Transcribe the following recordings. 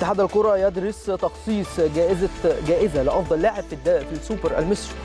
اتحاد الكرة يدرس تخصيص جائزة جائزة لأفضل لاعب في, الد... في السوبر المصري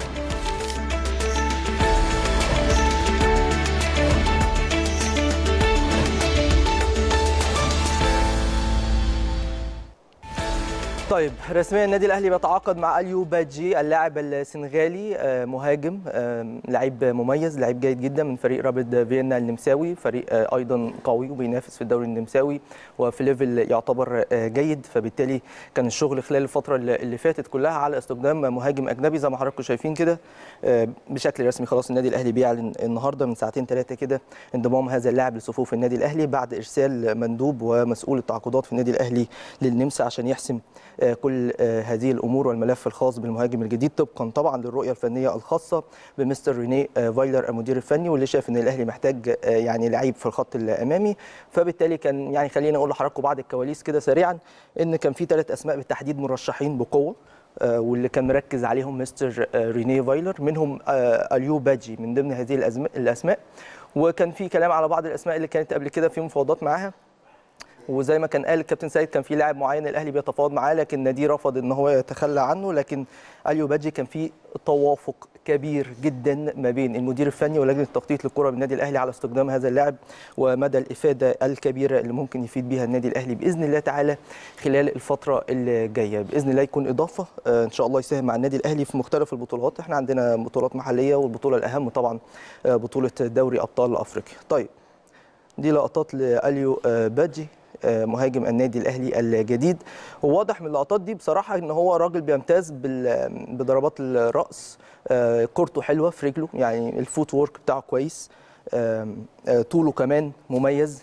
طيب رسميا النادي الاهلي بيتعاقد مع اليو باجي اللاعب السنغالي آه، مهاجم آه، لعيب مميز لعيب جيد جدا من فريق رابد فيينا النمساوي فريق آه، ايضا قوي وبينافس في الدوري النمساوي وفي ليفل يعتبر جيد فبالتالي كان الشغل خلال الفتره اللي فاتت كلها على استخدام مهاجم اجنبي زي ما حضراتكم شايفين كده بشكل رسمي خلاص النادي الاهلي بيعلن النهارده من ساعتين ثلاثه كده انضمام هذا اللاعب لصفوف النادي الاهلي بعد ارسال مندوب ومسؤول التعاقدات في النادي الاهلي للنمسا عشان يحسم كل هذه الامور والملف الخاص بالمهاجم الجديد طبقا طبعا للرؤيه الفنيه الخاصه بمستر ريني فايلر المدير الفني واللي شاف ان الاهلي محتاج يعني لعيب في الخط الامامي فبالتالي كان يعني خلينا اقول لحضراتكم بعض الكواليس كده سريعا ان كان في ثلاث اسماء بالتحديد مرشحين بقوه واللي كان مركز عليهم مستر ريني فايلر منهم اليو باجي من ضمن هذه الاسماء وكان في كلام على بعض الاسماء اللي كانت قبل كده في مفاوضات معاها وزي ما كان قال الكابتن سيد كان في لاعب معين الاهلي بيتفاوض معاه لكن النادي رفض ان هو يتخلى عنه لكن اليو باجي كان في توافق كبير جدا ما بين المدير الفني ولجنه التخطيط للكره بالنادي الاهلي على استخدام هذا اللاعب ومدى الافاده الكبيره اللي ممكن يفيد بها النادي الاهلي باذن الله تعالى خلال الفتره اللي جايه باذن الله يكون اضافه ان شاء الله يساهم مع النادي الاهلي في مختلف البطولات احنا عندنا بطولات محليه والبطوله الاهم طبعا بطوله دوري ابطال افريقيا طيب دي لقطات لاليو باجي مهاجم النادي الاهلي الجديد وواضح من اللقطات دي بصراحه ان هو راجل بيمتاز بضربات الراس كورته حلوه في رجله يعني الفوت وورك بتاعه كويس طوله كمان مميز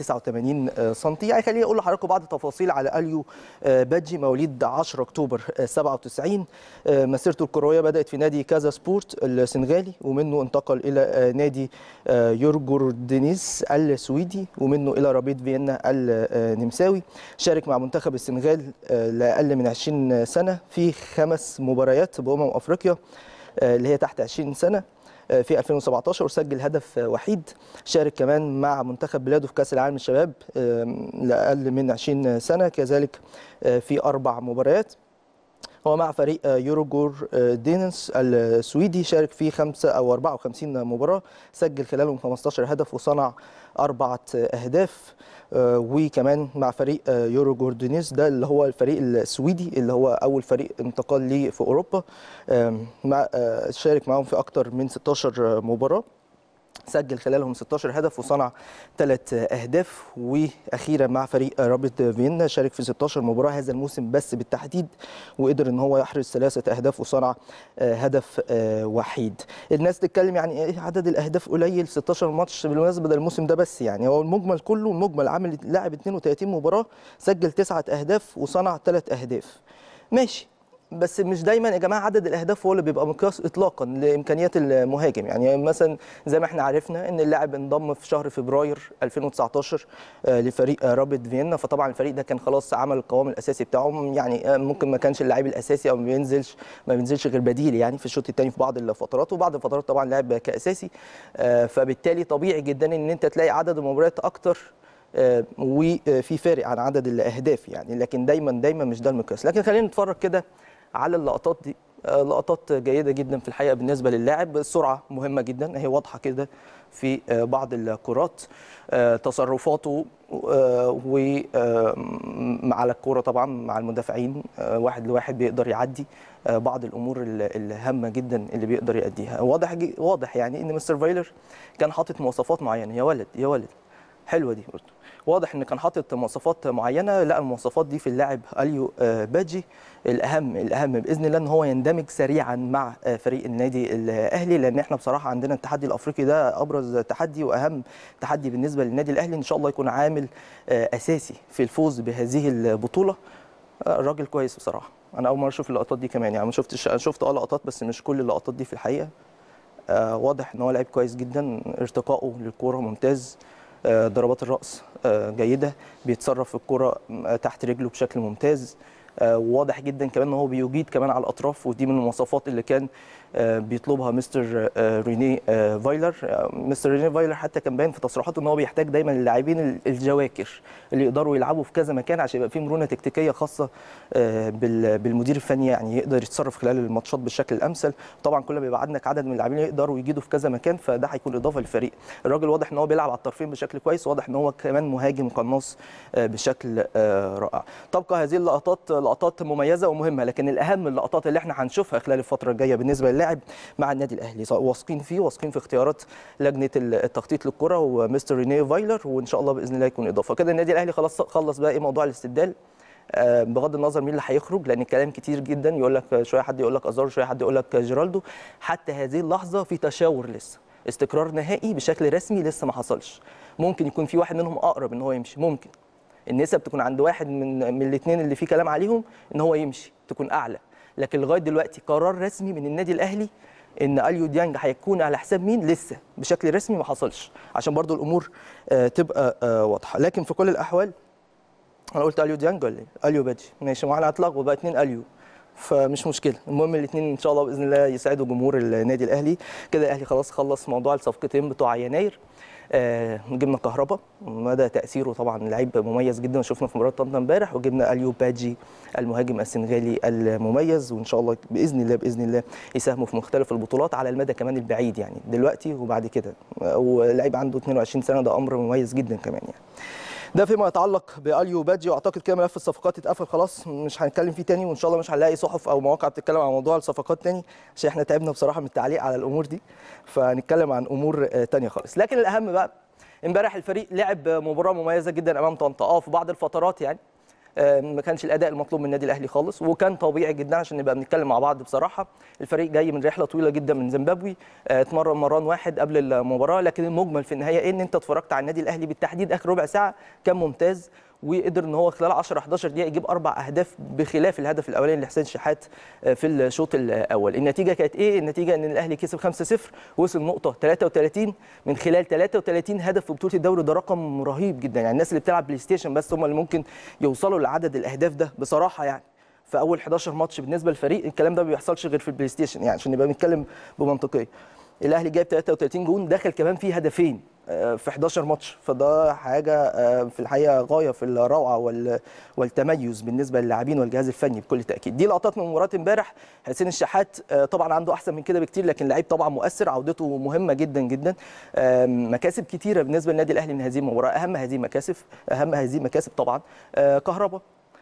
189 سم يعني خليني اقول لحضراتكم بعض التفاصيل على اليو باجي مواليد 10 اكتوبر 97 مسيرته الكرويه بدات في نادي كازا سبورت السنغالي ومنه انتقل الى نادي يورجوردينيس السويدي ومنه الى رابيد فيينا النمساوي شارك مع منتخب السنغال لاقل من 20 سنه في خمس مباريات بامم افريقيا اللي هي تحت 20 سنه في 2017 وسجل هدف وحيد شارك كمان مع منتخب بلاده في كاس العالم للشباب لاقل من 20 سنه كذلك في اربع مباريات هو مع فريق يوروجور دينس السويدي شارك في خمسة أو 54 مباراة سجل خلالهم 15 هدف وصنع أربعة أهداف وكمان مع فريق يورو جوردينيس ده اللي هو الفريق السويدي اللي هو اول فريق انتقال ليه في اوروبا مع شارك معاهم في اكتر من 16 مباراه سجل خلالهم 16 هدف وصنع ثلاث اهداف واخيرا مع فريق رابط فيينا شارك في 16 مباراه هذا الموسم بس بالتحديد وقدر ان هو يحرز ثلاثه اهداف وصنع هدف وحيد الناس تتكلم يعني ايه عدد الاهداف قليل 16 ماتش بالمناسبه ده الموسم ده بس يعني هو المجمل كله المجمل عامل لاعب 32 مباراه سجل تسعه اهداف وصنع ثلاث اهداف ماشي بس مش دايما يا جماعه عدد الاهداف هو اللي بيبقى مقياس اطلاقا لامكانيات المهاجم يعني مثلا زي ما احنا عرفنا ان اللاعب انضم في شهر فبراير 2019 لفريق رابد فيينا فطبعا الفريق ده كان خلاص عمل القوام الاساسي بتاعهم يعني ممكن ما كانش اللاعب الاساسي او ما بينزلش ما بينزلش غير بديل يعني في الشوط الثاني في بعض الفترات وبعض الفترات طبعا لعب كاساسي فبالتالي طبيعي جدا ان انت تلاقي عدد المباريات اكتر وفي فارق عن عدد الاهداف يعني لكن دايما دايما مش ده المقياس لكن خلينا نتفرج كده على اللقطات دي لقطات جيده جدا في الحقيقه بالنسبه للاعب السرعه مهمه جدا هي واضحه كده في بعض الكرات تصرفاته وعلى الكوره طبعا مع المدافعين واحد لواحد بيقدر يعدي بعض الامور الهامه جدا اللي بيقدر يأديها واضح واضح يعني ان مستر فايلر كان حاطط مواصفات معينه يا ولد يا ولد حلوه دي برضه واضح ان كان حاطط مواصفات معينه لا المواصفات دي في اللاعب اليو باجي الاهم الاهم باذن الله ان هو يندمج سريعا مع فريق النادي الاهلي لان احنا بصراحه عندنا التحدي الافريقي ده ابرز تحدي واهم تحدي بالنسبه للنادي الاهلي ان شاء الله يكون عامل اساسي في الفوز بهذه البطوله الراجل كويس بصراحه انا اول مره اشوف اللقطات دي كمان يعني ما شفتش انا شفت اه لقطات بس مش كل اللقطات دي في الحقيقه واضح ان هو لعيب كويس جدا ارتقائه للكوره ممتاز ضربات الراس جيده بيتصرف في الكره تحت رجله بشكل ممتاز آه، وواضح جدا كمان ان هو بيجيد كمان على الاطراف ودي من المواصفات اللي كان آه، بيطلبها مستر آه، ريني آه، فايلر آه، مستر ريني فايلر حتى كان باين في تصريحاته ان هو بيحتاج دايما اللاعبين ال- الجواكر اللي يقدروا يلعبوا في كذا مكان عشان يبقى في مرونه تكتيكيه خاصه آه، بال- بالمدير الفني يعني يقدر يتصرف خلال الماتشات بالشكل الامثل طبعا كل ما يبقى عندك عدد من اللاعبين يقدروا يجيدوا في كذا مكان فده هيكون اضافه للفريق الراجل واضح ان هو بيلعب على الطرفين بشكل كويس واضح ان هو كمان مهاجم قناص آه، بشكل آه، رائع تبقى هذه اللقطات لقطات مميزه ومهمه لكن الاهم اللقطات اللي احنا هنشوفها خلال الفتره الجايه بالنسبه للاعب مع النادي الاهلي سواء واثقين فيه واثقين في اختيارات لجنه التخطيط للكره ومستر رينيه فايلر وان شاء الله باذن الله يكون اضافه كده النادي الاهلي خلاص خلص بقى ايه موضوع الاستبدال آه، بغض النظر مين اللي هيخرج لان الكلام كتير جدا يقول لك شويه حد يقول لك ازار شويه حد يقول لك جيرالدو حتى هذه اللحظه في تشاور لسه استقرار نهائي بشكل رسمي لسه ما حصلش ممكن يكون في واحد منهم اقرب ان هو يمشي ممكن النسب تكون عند واحد من من الاثنين اللي فيه كلام عليهم ان هو يمشي تكون اعلى لكن لغايه دلوقتي قرار رسمي من النادي الاهلي ان اليو ديانج هيكون على حساب مين لسه بشكل رسمي ما حصلش عشان برضو الامور آه، تبقى آه، واضحه لكن في كل الاحوال انا قلت اليو ديانج ولا ايه؟ اليو بادجي ماشي ما احنا هتلخبط بقى اتنين اليو فمش مشكله المهم الاثنين ان شاء الله باذن الله يساعدوا جمهور النادي الاهلي كده الاهلي خلاص خلص موضوع الصفقتين بتوع يناير آه جبنا كهربا مدى تاثيره طبعا لعيب مميز جدا شفنا في مباراه طنطا امبارح وجبنا اليو بادجي المهاجم السنغالي المميز وان شاء الله باذن الله باذن الله يساهموا في مختلف البطولات على المدى كمان البعيد يعني دلوقتي وبعد كده ولعيب عنده 22 سنه ده امر مميز جدا كمان يعني ده فيما يتعلق باليو بادجي واعتقد كده ملف الصفقات اتقفل خلاص مش هنتكلم فيه تاني وان شاء الله مش هنلاقي صحف او مواقع بتتكلم عن موضوع الصفقات تاني عشان احنا تعبنا بصراحه من التعليق على الامور دي فنتكلم عن امور آه، تانية خالص لكن الاهم بقى امبارح الفريق لعب مباراه مميزه جدا امام طنطا اه في بعض الفترات يعني آه، ما كانش الاداء المطلوب من النادي الاهلي خالص وكان طبيعي جدا عشان نبقى بنتكلم مع بعض بصراحه الفريق جاي من رحله طويله جدا من زيمبابوي آه، اتمرن مران واحد قبل المباراه لكن المجمل في النهايه ايه ان انت اتفرجت على النادي الاهلي بالتحديد اخر ربع ساعه كان ممتاز وقدر ان هو خلال 10 11 دقيقه يجيب اربع اهداف بخلاف الهدف الاولاني لحسين شحات آه، في الشوط الاول النتيجه كانت ايه النتيجه ان الاهلي كسب 5-0 وصل نقطه 33 من خلال 33 هدف في بطوله الدوري ده رقم رهيب جدا يعني الناس اللي بتلعب بلاي ستيشن بس هم اللي ممكن يوصلوا لعدد الاهداف ده بصراحه يعني في اول 11 ماتش بالنسبه للفريق الكلام ده ما بيحصلش غير في البلاي ستيشن يعني عشان نبقى بنتكلم بمنطقيه الاهلي جايب 33 جون دخل كمان فيه هدفين آه، في 11 ماتش فده حاجه آه، في الحقيقه غايه في الروعه وال- والتميز بالنسبه للاعبين والجهاز الفني بكل تاكيد دي لقطات من مباراه امبارح حسين الشحات آه، طبعا عنده احسن من كده بكتير لكن لعيب طبعا مؤثر عودته مهمه جدا جدا آم، مكاسب كتيره بالنسبه للنادي الاهلي من هذه المباراه اهم هذه المكاسب اهم هذه المكاسب طبعا آه، كهربا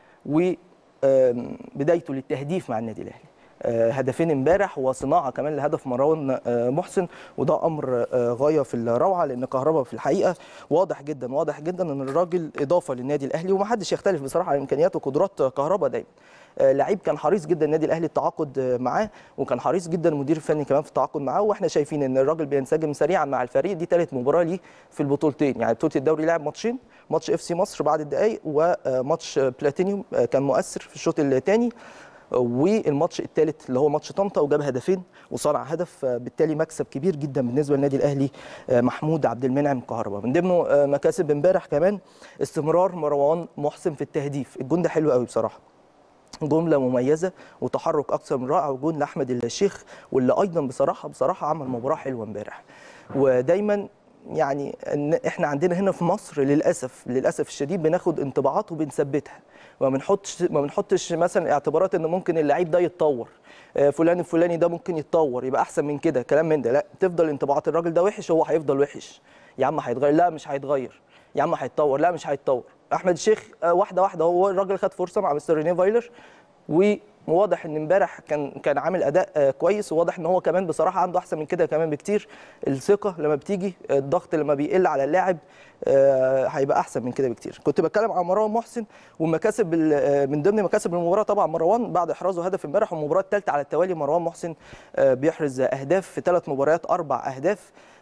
وبدايته للتهديف مع النادي الاهلي آه، هدفين امبارح وصناعه كمان لهدف مروان آه، محسن وده امر آه، غايه في الروعه لان كهربا في الحقيقه واضح جدا واضح جدا ان الراجل اضافه للنادي الاهلي ومحدش يختلف بصراحه على امكانيات وقدرات كهربا دايما آه، لعيب كان حريص جدا النادي الاهلي التعاقد آه، معاه وكان حريص جدا المدير الفني كمان في التعاقد معاه واحنا شايفين ان الراجل بينسجم سريعا مع الفريق دي ثالث مباراه ليه في البطولتين يعني بطوله الدوري لعب ماتشين ماتش اف سي مصر بعد الدقائق وماتش بلاتينيوم آه، كان مؤثر في الشوط الثاني والماتش الثالث اللي هو ماتش طنطا وجاب هدفين وصنع هدف آه، بالتالي مكسب كبير جدا بالنسبه للنادي الاهلي آه، محمود عبد المنعم كهربا من ضمنه آه، مكاسب امبارح كمان استمرار مروان محسن في التهديف الجون ده حلو قوي بصراحه جمله مميزه وتحرك اكثر من رائع وجون لاحمد الشيخ واللي ايضا بصراحه بصراحه عمل مباراه حلوه امبارح ودايما يعني ان احنا عندنا هنا في مصر للاسف للاسف الشديد بناخد انطباعات وبنثبتها ما بنحطش ما بنحطش مثلا اعتبارات ان ممكن اللعيب ده يتطور آه، فلان الفلاني ده ممكن يتطور يبقى احسن من كده كلام من ده لا تفضل انطباعات الراجل ده وحش هو هيفضل وحش يا عم هيتغير لا مش هيتغير يا عم هيتطور لا مش هيتطور احمد الشيخ آه، واحده واحده هو الراجل خد فرصه مع مستر رينيه فايلر وواضح ان امبارح كان كان عامل اداء آه، كويس وواضح ان هو كمان بصراحه عنده احسن من كده كمان بكتير الثقه لما بتيجي الضغط لما بيقل على اللاعب آه، هيبقى احسن من كده بكتير كنت بتكلم عن مروان محسن ومكاسب ال- آه، من ضمن مكاسب المباراه طبعا مروان بعد احرازه هدف امبارح والمباراه الثالثه على التوالي مروان محسن آه، بيحرز اهداف في ثلاث مباريات اربع اهداف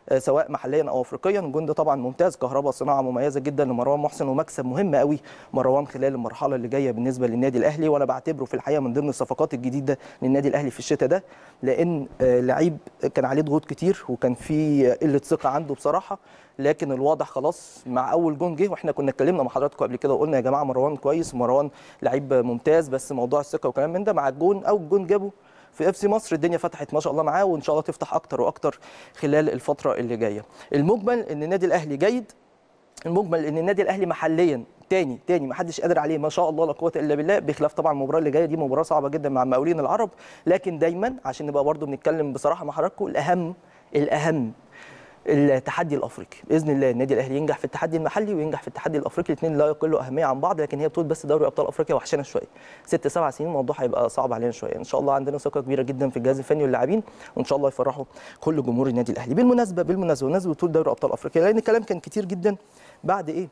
آه، سواء محليا او افريقيا الجون ده طبعا ممتاز كهربا صناعه مميزه جدا لمروان محسن ومكسب مهم قوي مروان خلال المرحله اللي جايه بالنسبه للنادي الاهلي وانا بعتبره في الحقيقه من ضمن الصفقات الجديده للنادي الاهلي في الشتاء ده لان آه، لعيب كان عليه ضغوط كتير وكان في قله ثقه عنده بصراحه لكن الواضح خلاص مع اول جون جه واحنا كنا اتكلمنا مع حضراتكم قبل كده وقلنا يا جماعه مروان كويس مروان لعيب ممتاز بس موضوع الثقه وكلام من ده مع الجون او الجون جابه في اف سي مصر الدنيا فتحت ما شاء الله معاه وان شاء الله تفتح اكتر واكتر خلال الفتره اللي جايه المجمل ان النادي الاهلي جيد المجمل ان النادي الاهلي محليا تاني تاني ما حدش قادر عليه ما شاء الله لا قوه الا بالله بخلاف طبعا المباراه اللي جايه دي مباراه صعبه جدا مع المقاولين العرب لكن دايما عشان نبقى برضو بنتكلم بصراحه مع حضراتكم الاهم الاهم التحدي الافريقي باذن الله النادي الاهلي ينجح في التحدي المحلي وينجح في التحدي الافريقي الاثنين لا يقلوا اهميه عن بعض لكن هي بطوله بس دوري ابطال افريقيا وحشنا شويه ست سبع سنين الموضوع هيبقى صعب علينا شويه ان شاء الله عندنا ثقه كبيره جدا في الجهاز الفني واللاعبين وان شاء الله يفرحوا كل جمهور النادي الاهلي بالمناسبه بالمناسبه بمناسبه بطوله دوري ابطال افريقيا لان الكلام كان كتير جدا بعد ايه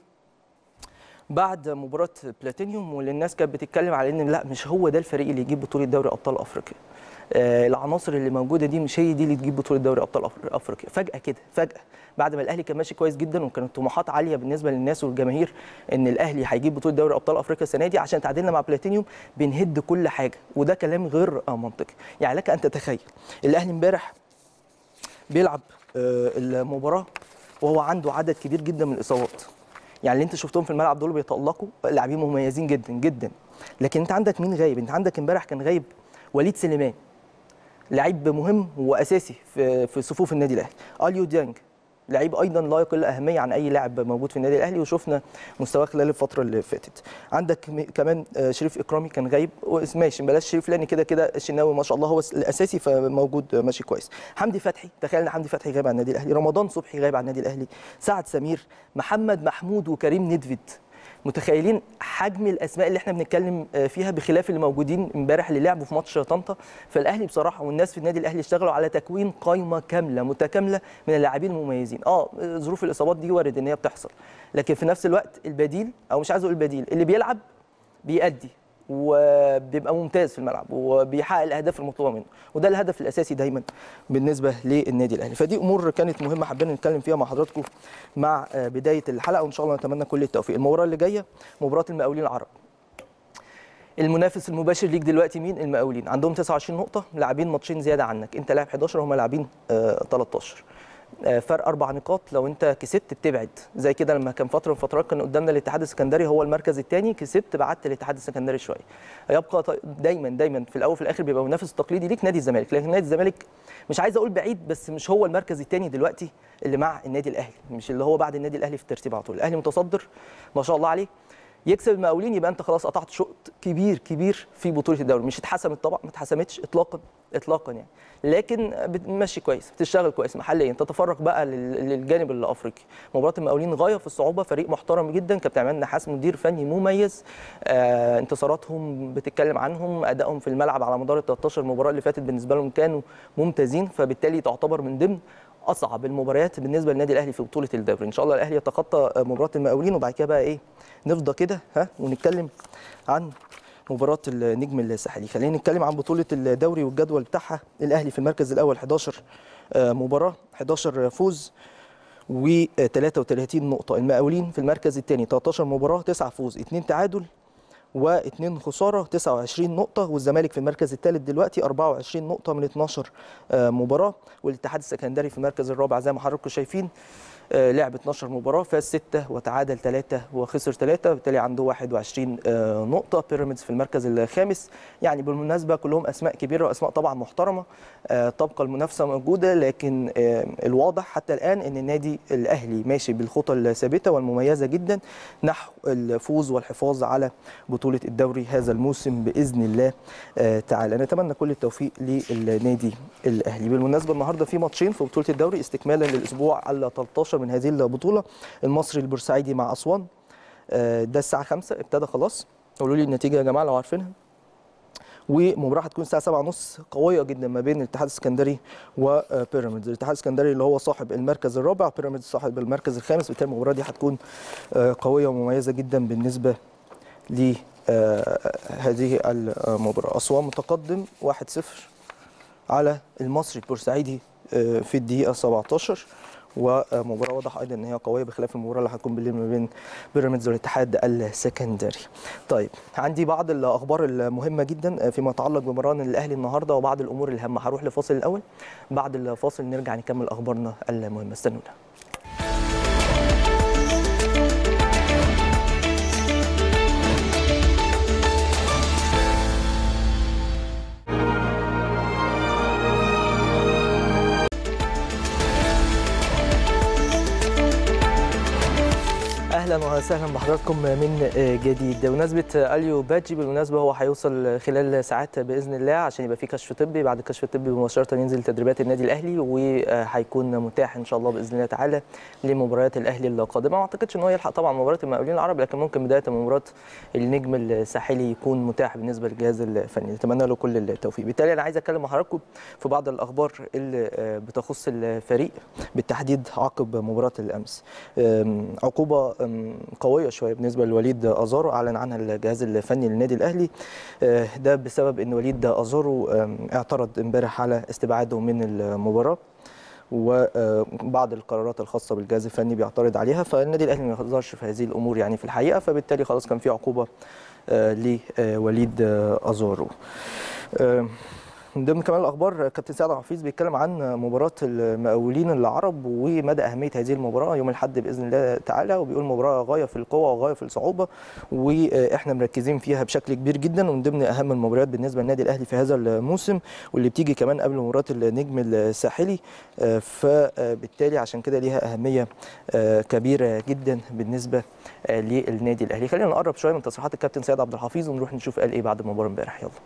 بعد مباراه بلاتينيوم واللي الناس كانت بتتكلم على ان لا مش هو ده الفريق اللي يجيب بطوله دوري ابطال افريقيا آه، العناصر اللي موجوده دي مش هي دي اللي تجيب بطوله دوري ابطال أفر- افريقيا فجاه كده فجاه بعد ما الاهلي كان ماشي كويس جدا وكانت طموحات عاليه بالنسبه للناس والجماهير ان الاهلي هيجيب بطوله دوري ابطال افريقيا السنه دي عشان تعادلنا مع بلاتينيوم بنهد كل حاجه وده كلام غير آه، منطقي يعني لك ان تتخيل الاهلي امبارح بيلعب آه، المباراه وهو عنده عدد كبير جدا من الاصابات يعني اللي انت شفتهم في الملعب دول بيتالقوا لاعبين مميزين جدا جدا لكن انت عندك مين غايب انت عندك امبارح كان غايب وليد سليمان لعيب مهم واساسي في في صفوف النادي الاهلي اليو ديانج لعيب ايضا لا يقل اهميه عن اي لاعب موجود في النادي الاهلي وشفنا مستواه خلال الفتره اللي فاتت عندك م- كمان آه، شريف اكرامي كان غايب ماشي بلاش شريف لان كده كده الشناوي ما شاء الله هو الاساسي فموجود آه، ماشي كويس حمدي فتحي تخيل ان حمدي فتحي غايب عن النادي الاهلي رمضان صبحي غايب عن النادي الاهلي سعد سمير محمد محمود وكريم ندفد متخيلين حجم الاسماء اللي احنا بنتكلم آه، فيها بخلاف اللي موجودين امبارح اللي لعبوا في ماتش طنطا فالاهلي بصراحه والناس في النادي الاهلي اشتغلوا على تكوين قائمه كامله متكامله من اللاعبين المميزين اه ظروف الاصابات دي وارد ان هي بتحصل لكن في نفس الوقت البديل او مش عايز اقول البديل اللي بيلعب بيأدي وبيبقى ممتاز في الملعب وبيحقق الاهداف المطلوبه منه وده الهدف الاساسي دايما بالنسبه للنادي الاهلي فدي امور كانت مهمه حبينا نتكلم فيها مع حضراتكم مع آه، بدايه الحلقه وان شاء الله نتمنى كل التوفيق المباراه اللي جايه مباراه المقاولين العرب المنافس المباشر ليك دلوقتي مين المقاولين عندهم 29 نقطه لاعبين ماتشين زياده عنك انت لاعب 11 هم لاعبين آه، 13 آه، فرق اربع نقاط لو انت كسبت بتبعد زي كده لما كان فتره من فترات كان قدامنا الاتحاد السكندري هو المركز الثاني كسبت بعدت الاتحاد السكندري شويه يبقى ط- دايما دايما في الاول وفي الاخر بيبقى منافس تقليدي ليك نادي الزمالك لكن نادي الزمالك مش عايز اقول بعيد بس مش هو المركز الثاني دلوقتي اللي مع النادي الاهلي مش اللي هو بعد النادي الاهلي في الترتيب على طول الاهلي متصدر ما شاء الله عليه يكسب المقاولين يبقى انت خلاص قطعت شوط كبير كبير في بطوله الدوري مش اتحسمت طبعا ما اتحسمتش اطلاقا اطلاقا يعني لكن بتمشي كويس بتشتغل كويس محليا تتفرق بقى لل- للجانب الافريقي مباراه المقاولين غايه في الصعوبه فريق محترم جدا كابتن عماد نحاس مدير فني مميز آه انتصاراتهم بتتكلم عنهم ادائهم في الملعب على مدار ال 13 مباراه اللي فاتت بالنسبه لهم كانوا ممتازين فبالتالي تعتبر من ضمن اصعب المباريات بالنسبه للنادي الاهلي في بطوله الدوري ان شاء الله الاهلي يتخطى مباراه المقاولين وبعد كده بقى ايه نفضى كده ها ونتكلم عن مباراة النجم الساحلي خلينا نتكلم عن بطولة الدوري والجدول بتاعها الأهلي في المركز الأول 11 آه، مباراة 11 فوز و 33 نقطة المقاولين في المركز الثاني 13 مباراة 9 فوز 2 تعادل واثنين خساره 29 نقطه والزمالك في المركز الثالث دلوقتي 24 نقطه من 12 آه، مباراه والاتحاد السكندري في المركز الرابع زي ما حضراتكم شايفين آه، لعب 12 مباراه فاز 6 وتعادل 3 وخسر 3 بالتالي عنده 21 آه، نقطه بيراميدز في المركز الخامس يعني بالمناسبه كلهم اسماء كبيره واسماء طبعا محترمه آه، تبقى المنافسه موجوده لكن آه، الواضح حتى الان ان النادي الاهلي ماشي بالخطى الثابته والمميزه جدا نحو الفوز والحفاظ على بطوله الدوري هذا الموسم باذن الله آه، تعالى نتمنى كل التوفيق للنادي الاهلي بالمناسبه النهارده في ماتشين في بطوله الدوري استكمالا للاسبوع ال 13 من هذه البطوله المصري البورسعيدي مع اسوان آه، ده الساعه 5 ابتدى خلاص قولوا لي النتيجه يا جماعه لو عارفينها ومباراه هتكون الساعه 7:30 قويه جدا ما بين الاتحاد السكندري وبيراميدز الاتحاد السكندري اللي هو صاحب المركز الرابع بيراميدز صاحب المركز الخامس بالتالي المباراه دي هتكون آه، قويه ومميزه جدا بالنسبه ل آه، هذه المباراه اسوان متقدم 1-0 على المصري البورسعيدي آه، في الدقيقه 17 ومباراه واضح ايضا ان هي قويه بخلاف المباراه اللي هتكون بالليل ما بين بيراميدز والاتحاد السكندري. طيب عندي بعض الاخبار المهمه جدا فيما يتعلق بمران الاهلي النهارده وبعض الامور الهامه هروح لفاصل الاول بعد الفاصل نرجع نكمل اخبارنا المهمه استنونا. اهلا وسهلا بحضراتكم من جديد بمناسبه اليو باتجي بالمناسبه هو هيوصل خلال ساعات باذن الله عشان يبقى في كشف طبي بعد الكشف الطبي مباشره ينزل تدريبات النادي الاهلي وهيكون متاح ان شاء الله باذن الله تعالى لمباريات الاهلي القادمه ما اعتقدش ان هو يلحق طبعا مباراه المقاولين العرب لكن ممكن بدايه من مباراه النجم الساحلي يكون متاح بالنسبه للجهاز الفني نتمنى له كل التوفيق بالتالي انا عايز اتكلم مع حضراتكم في بعض الاخبار اللي بتخص الفريق بالتحديد عقب مباراه الامس عقوبه قويه شويه بالنسبه لوليد ازارو اعلن عنها الجهاز الفني للنادي الاهلي ده بسبب ان وليد ازارو اعترض امبارح على استبعاده من المباراه وبعض القرارات الخاصه بالجهاز الفني بيعترض عليها فالنادي الاهلي ما يقدرش في هذه الامور يعني في الحقيقه فبالتالي خلاص كان في عقوبه لوليد ازارو من ضمن كمان الاخبار كابتن سعد حفيظ بيتكلم عن مباراه المقاولين العرب ومدى اهميه هذه المباراه يوم الاحد باذن الله تعالى وبيقول مباراه غايه في القوه وغايه في الصعوبه واحنا مركزين فيها بشكل كبير جدا ومن ضمن اهم المباريات بالنسبه للنادي الاهلي في هذا الموسم واللي بتيجي كمان قبل مباراه النجم الساحلي فبالتالي عشان كده ليها اهميه كبيره جدا بالنسبه للنادي الاهلي خلينا نقرب شويه من تصريحات الكابتن سيد عبد الحفيظ ونروح نشوف قال ايه بعد المباراه امبارح يلا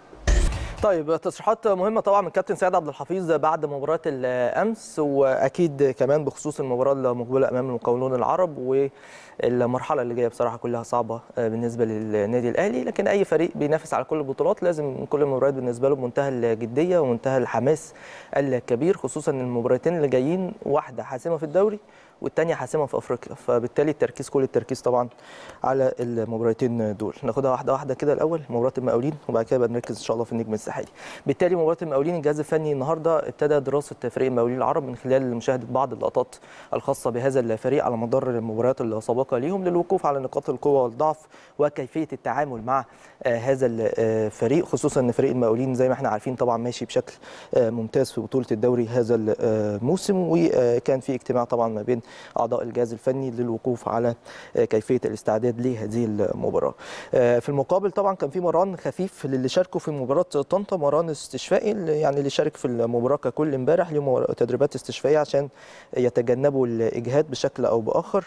طيب تصريحات مهمه طبعا من كابتن سيد عبد الحفيظ بعد مباراه الامس واكيد كمان بخصوص المباراه المقبله امام المقاولون العرب والمرحله اللي جايه بصراحه كلها صعبه بالنسبه للنادي الاهلي لكن اي فريق بينافس على كل البطولات لازم كل المباريات بالنسبه له بمنتهى الجديه ومنتهى الحماس الكبير خصوصا ان المباراتين اللي جايين واحده حاسمه في الدوري والثانيه حاسمه في افريقيا فبالتالي التركيز كل التركيز طبعا على المباراتين دول ناخدها واحده واحده كده الاول مباراه المقاولين وبعد كده نركز ان شاء الله في النجم الساحلي بالتالي مباراه المقاولين الجهاز الفني النهارده ابتدى دراسه فريق المقاولين العرب من خلال مشاهده بعض اللقطات الخاصه بهذا الفريق على مدار المباريات السابقه ليهم للوقوف على نقاط القوه والضعف وكيفيه التعامل مع هذا الفريق خصوصا ان فريق المقاولين زي ما احنا عارفين طبعا ماشي بشكل ممتاز في بطوله الدوري هذا الموسم وكان في اجتماع طبعا ما بين اعضاء الجهاز الفني للوقوف على كيفيه الاستعداد لهذه المباراه. في المقابل طبعا كان في مران خفيف للي شاركوا في مباراه طنطا مران استشفائي يعني اللي شارك في المباراه ككل امبارح ليهم تدريبات استشفائيه عشان يتجنبوا الاجهاد بشكل او باخر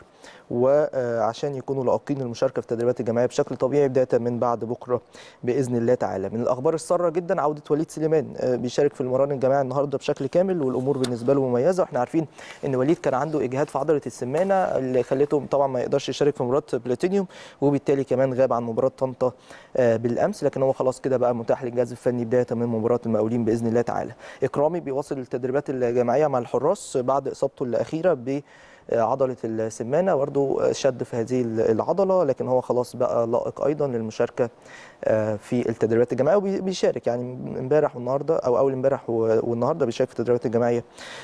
وعشان يكونوا لائقين للمشاركه في التدريبات الجماعيه بشكل طبيعي بدايه من بعد بكره باذن الله تعالى. من الاخبار الساره جدا عوده وليد سليمان بيشارك في المران الجماعي النهارده بشكل كامل والامور بالنسبه له مميزه واحنا عارفين ان وليد كان عنده اجهاد في عضله السمانه اللي خلته طبعا ما يقدرش يشارك في مباراه بلاتينيوم وبالتالي كمان غاب عن مباراه طنطا بالامس لكن هو خلاص كده بقى متاح للجهاز الفني بدايه من مباراه المقاولين باذن الله تعالى. اكرامي بيواصل التدريبات الجماعيه مع الحراس بعد اصابته الاخيره ب عضله السمانه برضه شد في هذه العضله لكن هو خلاص بقى لائق ايضا للمشاركه في التدريبات الجماعيه وبيشارك يعني امبارح والنهارده او اول امبارح والنهارده بيشارك في التدريبات الجماعيه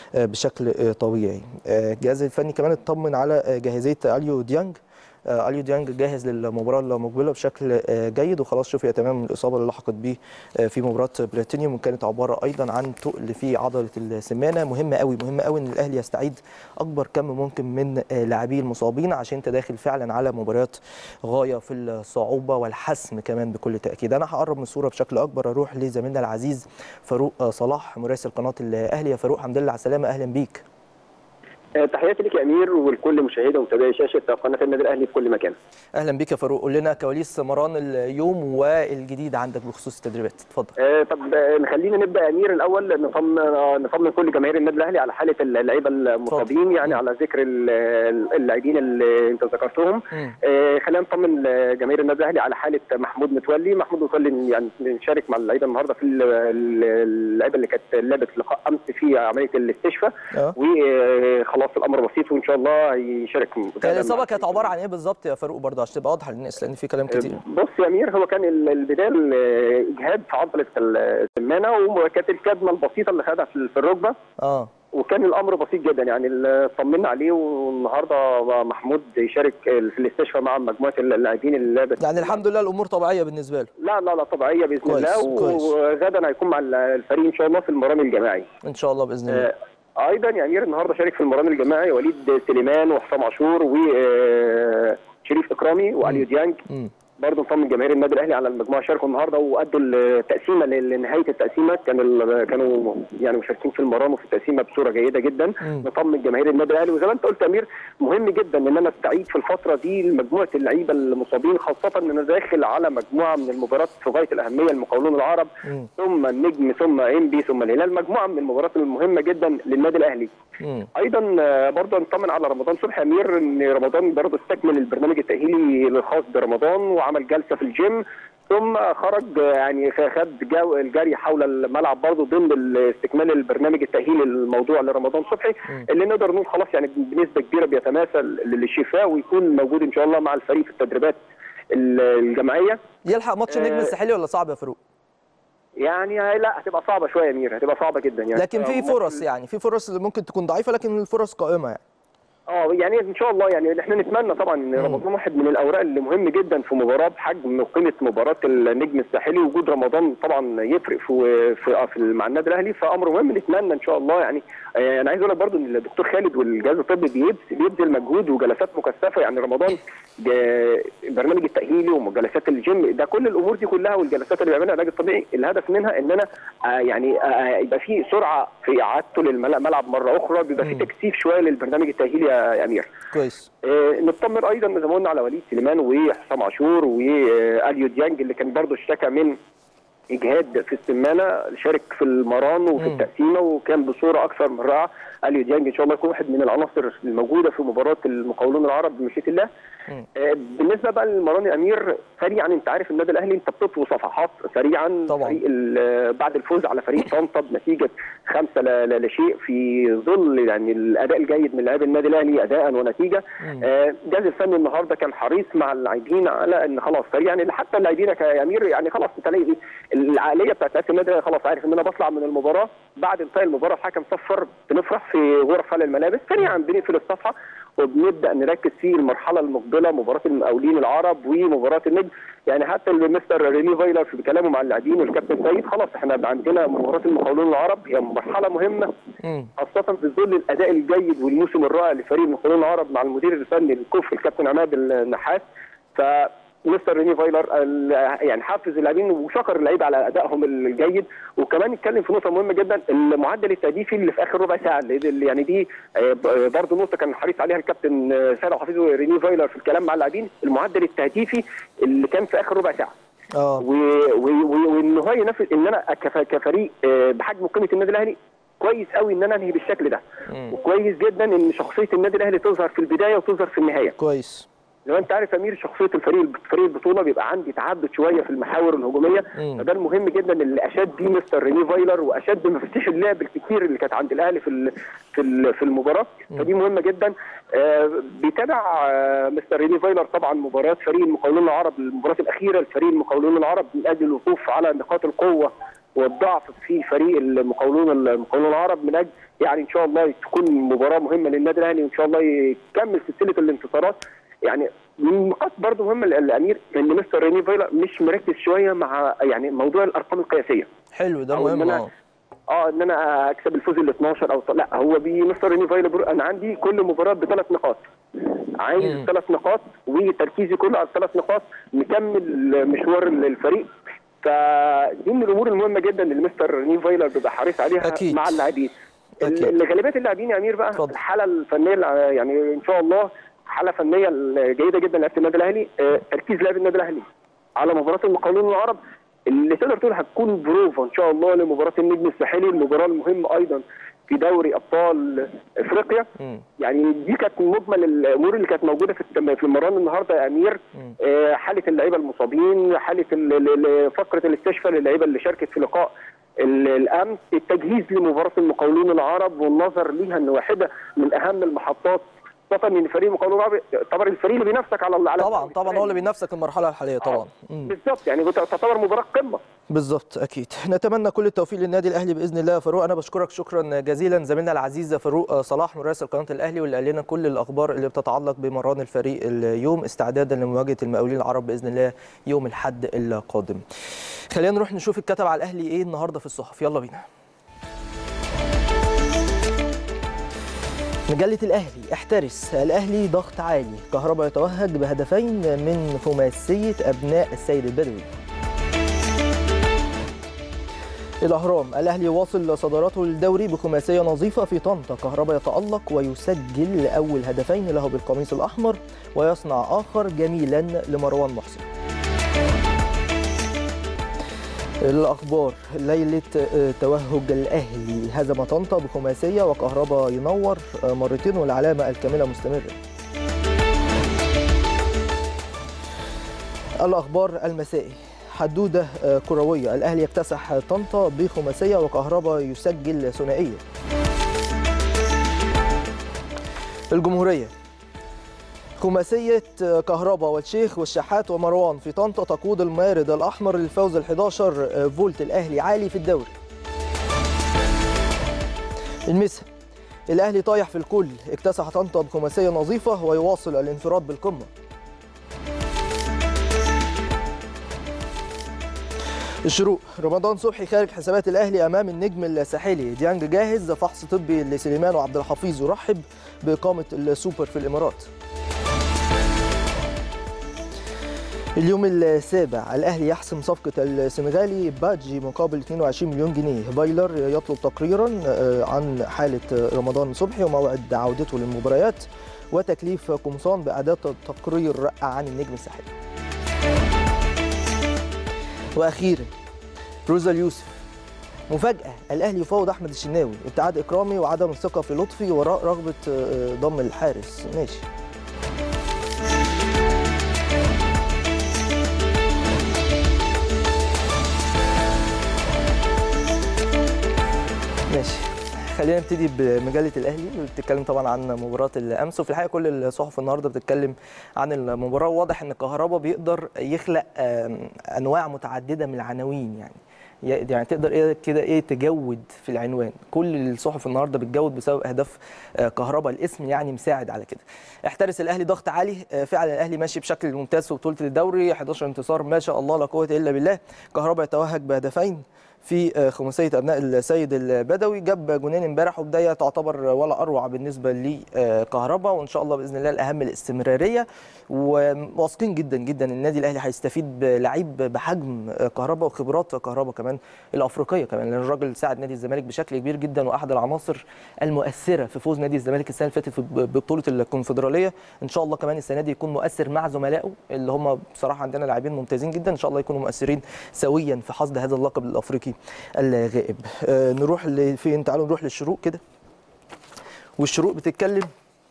بشكل طبيعي. الجهاز الفني كمان اطمن على جاهزيه اليو ديانج اليو ديانج جاهز للمباراه المقبله بشكل جيد وخلاص شفي تمام الاصابه اللي لحقت بيه في مباراه بلاتينيوم وكانت عباره ايضا عن تقل في عضله السمانه مهمه قوي مهمه قوي ان الاهلي يستعيد اكبر كم ممكن من لاعبيه المصابين عشان انت داخل فعلا على مباريات غايه في الصعوبه والحسم كمان بكل تاكيد انا هقرب من الصوره بشكل اكبر اروح لزميلنا العزيز فاروق صلاح مراسل قناه الاهلي يا فاروق الحمد لله على السلامه اهلا بيك تحياتي لك يا امير ولكل مشاهدي ومتابعي شاشه قناه النادي الاهلي في كل مكان. اهلا بك يا فاروق قول لنا كواليس مران اليوم والجديد عندك بخصوص التدريبات اتفضل. آه طب خلينا نبدا يا امير الاول نطمن نطمن كل جماهير النادي الاهلي على حاله اللعيبه المصابين يعني على ذكر اللاعبين اللي انت ذكرتهم. آه خلينا نطمن جماهير النادي الاهلي على حاله محمود متولي، محمود متولي يعني شارك مع اللعيبه النهارده في اللعيبه اللي كانت لعبت لقاء امس في عمليه الاستشفاء وخلاص خلاص الامر بسيط وان شاء الله هيشارك الاصابه كانت عباره عن ايه بالظبط يا فاروق برضه عشان تبقى واضحه للناس لان في كلام كتير بص يا امير هو كان البدايه اجهاد في عضله السمانه وكانت الكدمه البسيطه اللي خدها في الركبه اه وكان الامر بسيط جدا يعني طمنا عليه والنهارده محمود يشارك في الاستشفاء مع مجموعه اللاعبين اللي لعبت يعني الحمد لله الامور طبيعيه بالنسبه له لا لا لا طبيعيه باذن كويس، الله كويس. وغدا هيكون مع الفريق ان شاء الله في المران الجماعي ان شاء الله باذن الله آه، ايضا يا امير النهارده شارك في المران الجماعي وليد سليمان وحسام عاشور وشريف اكرامي واليو ديانج مم. برضه نطمن جماهير النادي الاهلي على المجموعه شاركوا النهارده وادوا التقسيمه لنهايه التقسيمه كان ال- كانوا يعني مشاركين في المران وفي التقسيمه بصوره جيده جدا مم. نطمن جماهير النادي الاهلي وزي ما انت قلت يا امير مهم جدا ان انا استعيد في الفتره دي مجموعه اللعيبه المصابين خاصه ان انا داخل على مجموعه من المباريات في غايه الاهميه المقاولون العرب مم. ثم النجم ثم انبي ثم الهلال مجموعه من المباريات المهمه جدا للنادي الاهلي مم. ايضا آه، برضه نطمن على رمضان صبحي يا امير ان رمضان برضه استكمل البرنامج التاهيلي الخاص برمضان وعمل جلسه في الجيم ثم خرج آه، يعني خد جو الجري حول الملعب برضه ضمن استكمال البرنامج التاهيلي الموضوع لرمضان صبحي مم. اللي نقدر نقول خلاص يعني بنسبه كبيره بيتماثل للشفاء ويكون موجود ان شاء الله مع الفريق في التدريبات ال- الجماعيه يلحق ماتش النجم آه، الساحلي ولا صعب يا فاروق يعني هي- لا هتبقى صعبه شويه يا امير هتبقى صعبه جدا يعني لكن في فرص يعني في فرص اللي ممكن تكون ضعيفه لكن الفرص قائمه يعني اه يعني ان شاء الله يعني احنا نتمنى طبعا ان رمضان واحد من الاوراق اللي مهم جدا في مباراه بحجم وقيمه مباراه النجم الساحلي وجود رمضان طبعا يفرق في في, في مع النادي الاهلي فامر مهم نتمنى ان شاء الله يعني آه، انا عايز اقول لك برضو ان الدكتور خالد والجهاز الطبي بيبذ- بيبذل مجهود وجلسات مكثفه يعني رمضان جا- البرنامج التاهيلي وجلسات الجيم ده كل الامور دي كلها والجلسات اللي بيعملها العلاج الطبيعي الهدف منها ان انا آه، يعني آه، يبقى في سرعه في اعادته للملعب مره اخرى بيبقى في مم. تكثيف شويه للبرنامج التاهيلي يا يا امير كويس آه، نطمن ايضا زي ما قلنا على وليد سليمان وحسام عاشور واليو ديانج اللي كان برضه اشتكى من اجهاد في السمانه شارك في المران وفي مم. التقسيمه وكان بصوره اكثر من رائعه اليو ديانج ان شاء الله يكون واحد من العناصر الموجوده في مباراه المقاولون العرب بمشيئه الله مم. آه، بالنسبه بقى للمران يا امير سريعا انت عارف النادي الاهلي انت بتطوي صفحات سريعا طبعاً. فريق ال- بعد الفوز على فريق طنطا بنتيجه خمسه لا, لا, لا شيء في ظل يعني الاداء الجيد من لاعبي النادي الاهلي اداء ونتيجه مم. آه، الجهاز الفني النهارده كان حريص مع اللاعبين على ان خلاص سريعا يعني حتى اللاعبين يا امير يعني خلاص تلاقي العقليه بتاعت لعيبه النادي الأهلي خلاص عارف ان انا بطلع من المباراه بعد انتهاء المباراه الحكم صفر بنفرح في غرف خلع الملابس سريعا بنقفل الصفحه وبنبدا نركز في المرحله المقبله مباراه المقاولين العرب ومباراه النجم يعني حتى المستر ريني فايلر في كلامه مع اللاعبين والكابتن سيد خلاص احنا عندنا مباراه المقاولون العرب هي مرحله مهمه مم. خاصة في ظل الأداء الجيد والموسم الرائع لفريق المقاولون العرب مع المدير الفني الكفء الكابتن عماد النحاس فمستر ريني فايلر ال- يعني حفز اللاعبين وشكر اللعيبه على ادائهم الجيد وكمان اتكلم في نقطه مهمه جدا المعدل التهديفي اللي في اخر ربع ساعه اللي اللي يعني دي آه، ب- برضه نقطه كان حريص عليها الكابتن آه، سيد حفيظ وريني فايلر في الكلام مع اللاعبين المعدل التهديفي اللي كان في اخر ربع ساعه اه و- و- و- وان هو ينافس ان انا كف- كفريق آه، بحجم قيمه النادي الاهلي كويس قوي ان انا انهي بالشكل ده مم. وكويس جدا ان شخصيه النادي الاهلي تظهر في البدايه وتظهر في النهايه كويس لو انت عارف يا امير شخصيه الفريق فريق البطوله بيبقى عندي تعدد شويه في المحاور الهجوميه مم. فده المهم جدا اللي اشاد بيه مستر ريني فايلر واشاد بمفاتيح اللعب الكتير اللي كانت عند الاهلي في ال- في ال- في المباراه فدي مهمه جدا آه، بيتابع آه، مستر ريني فايلر طبعا مباريات فريق المقاولون العرب المباراه الاخيره لفريق المقاولون العرب من اجل الوقوف على نقاط القوه والضعف في فريق المقاولون المقاولون العرب من اجل يعني ان شاء الله تكون مباراه مهمه للنادي الاهلي وان شاء الله يكمل سلسله الانتصارات يعني من نقاط برضه مهمه الامير ان مستر ريني فايلر مش مركز شويه مع يعني موضوع الارقام القياسيه حلو ده أو إن مهم أنا- اه اه ان انا اكسب الفوز ال 12 او لا هو بي مستر ريني فايلر بيقول انا عندي كل مباراه بثلاث نقاط عايز مم. ثلاث نقاط وتركيزي كله على الثلاث نقاط نكمل مشوار الفريق فدي من الامور المهمه جدا اللي مستر ريني فايلر بيبقى حريص عليها أكيد. مع اللاعبين أكيد. اللي غالبيه اللاعبين يا امير بقى اتفضل. الحاله الفنيه الع- يعني ان شاء الله حاله فنيه جيده جدا لعيبه النادي الاهلي آه، تركيز لاعبي النادي الاهلي على مباراه المقاولون العرب اللي تقدر تقول هتكون بروفا ان شااء الله لمباراه النجم الساحلي المباراه المهمه ايضا في دوري ابطال افريقيا مم. يعني دي كانت مجمل الامور اللي كانت موجوده في التم- في المران النهارده يا امير مم. آه، حاله اللعيبه المصابين حاله ال- ال- ال- فقره الاستشفاء للعيبه اللي شاركت في لقاء ال- الامس التجهيز لمباراه المقاولون العرب والنظر ليها ان واحده من اهم المحطات خاصه ان فريق المقاولون العرب يعتبر الفريق اللي بينافسك على على طبعا طبعا هو اللي بينافسك المرحله الحاليه طبعا بالظبط يعني تعتبر مباراه قمه بالظبط اكيد نتمنى كل التوفيق للنادي الاهلي باذن الله يا فاروق انا بشكرك شكرا جزيلا زميلنا العزيز فاروق صلاح مراسل قناه الاهلي واللي قال لنا كل الاخبار اللي بتتعلق بمران الفريق اليوم استعدادا لمواجهه المقاولين العرب باذن الله يوم الاحد القادم خلينا نروح نشوف الكتب على الاهلي ايه النهارده في الصحف يلا بينا مجلة الأهلي احترس الأهلي ضغط عالي كهربا يتوهج بهدفين من خماسية أبناء السيد البدوي الأهرام الأهلي واصل صدارته للدوري بخماسية نظيفة في طنطا كهربا يتألق ويسجل أول هدفين له بالقميص الأحمر ويصنع آخر جميلا لمروان محسن الأخبار ليلة توهج الأهلي هزم طنطا بخماسية وكهربا ينور مرتين والعلامة الكاملة مستمرة الأخبار المسائي حدودة كروية الأهلي يكتسح طنطا بخماسية وكهربا يسجل ثنائية الجمهورية خماسية كهربا والشيخ والشحات ومروان في طنطا تقود المارد الأحمر للفوز ال11 فولت الأهلي عالي في الدوري المسا الأهلي طايح في الكل اكتسح طنطا بخماسية نظيفة ويواصل الانفراد بالقمة الشروق رمضان صبحي خارج حسابات الاهلي امام النجم الساحلي ديانج جاهز فحص طبي لسليمان وعبد الحفيظ يرحب باقامه السوبر في الامارات اليوم السابع الاهلي يحسم صفقه السنغالي بادجي مقابل 22 مليون جنيه بايلر يطلب تقريرا عن حاله رمضان صبحي وموعد عودته للمباريات وتكليف قمصان باعداد تقرير عن النجم الساحلي واخيرا روزا اليوسف مفاجأة الأهلي يفاوض أحمد الشناوي ابتعاد إكرامي وعدم الثقة في لطفي وراء رغبة ضم الحارس ماشي ماشي خلينا نبتدي بمجله الاهلي اللي بتتكلم طبعا عن مباراه الامس وفي الحقيقه كل الصحف النهارده بتتكلم عن المباراه وواضح ان كهربا بيقدر يخلق انواع متعدده من العناوين يعني يعني تقدر ايه كده ايه تجود في العنوان كل الصحف النهارده بتجود بسبب اهداف كهربا الاسم يعني مساعد على كده احترس الاهلي ضغط عالي فعلا الاهلي ماشي بشكل ممتاز في بطوله الدوري 11 انتصار ما شاء الله لا قوه الا بالله كهربا يتوهج بهدفين في خماسيه ابناء السيد البدوي جاب جونين امبارح وبدايه تعتبر ولا اروع بالنسبه لكهربا وان شاء الله باذن الله الاهم الاستمراريه وواثقين جدا جدا النادي الاهلي هيستفيد بلعيب بحجم كهربا وخبرات كهربا كمان الافريقيه كمان لان الراجل ساعد نادي الزمالك بشكل كبير جدا واحد العناصر المؤثره في فوز نادي الزمالك السنه اللي فاتت ببطوله الكونفدراليه ان شاء الله كمان السنه دي يكون مؤثر مع زملائه اللي هم بصراحه عندنا لاعبين ممتازين جدا ان شاء الله يكونوا مؤثرين سويا في حصد هذا اللقب الافريقي الغائب آه نروح لفين تعالوا نروح للشروق كده والشروق بتتكلم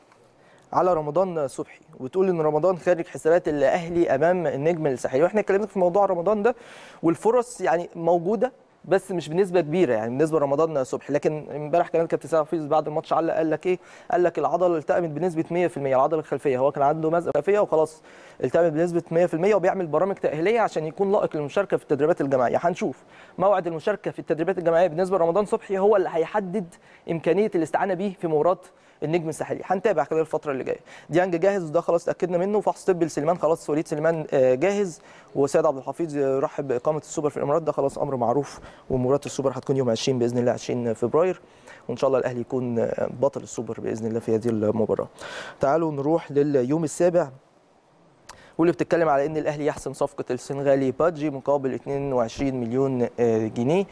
على رمضان صبحي وتقول ان رمضان خارج حسابات الاهلي امام النجم الساحلي واحنا اتكلمنا في موضوع رمضان ده والفرص يعني موجوده بس مش بنسبه كبيره يعني بالنسبه لرمضان صبحي لكن امبارح كمان كابتن سامح حفيظ بعد الماتش علق قال لك ايه قال لك العضله التئمت بنسبه 100% العضله الخلفيه هو كان عنده مزق خلفيه وخلاص التئمت بنسبه 100% وبيعمل برامج تاهيليه عشان يكون لائق للمشاركه في التدريبات الجماعيه هنشوف موعد المشاركه في التدريبات الجماعيه بالنسبه لرمضان صبحي هو اللي هيحدد امكانيه الاستعانه بيه في مباراه النجم الساحلي هنتابع خلال الفتره اللي جايه ديانج جاهز وده خلاص اتاكدنا منه فحص طبي لسليمان خلاص وليد سليمان جاهز وسيد عبد الحفيظ يرحب باقامه السوبر في الامارات ده خلاص امر معروف ومباراه السوبر هتكون يوم 20 باذن الله 20 فبراير وان شاء الله الاهلي يكون بطل السوبر باذن الله في هذه المباراه تعالوا نروح لليوم السابع واللي بتتكلم على ان الاهلي يحسم صفقه السنغالي بادجي مقابل 22 مليون جنيه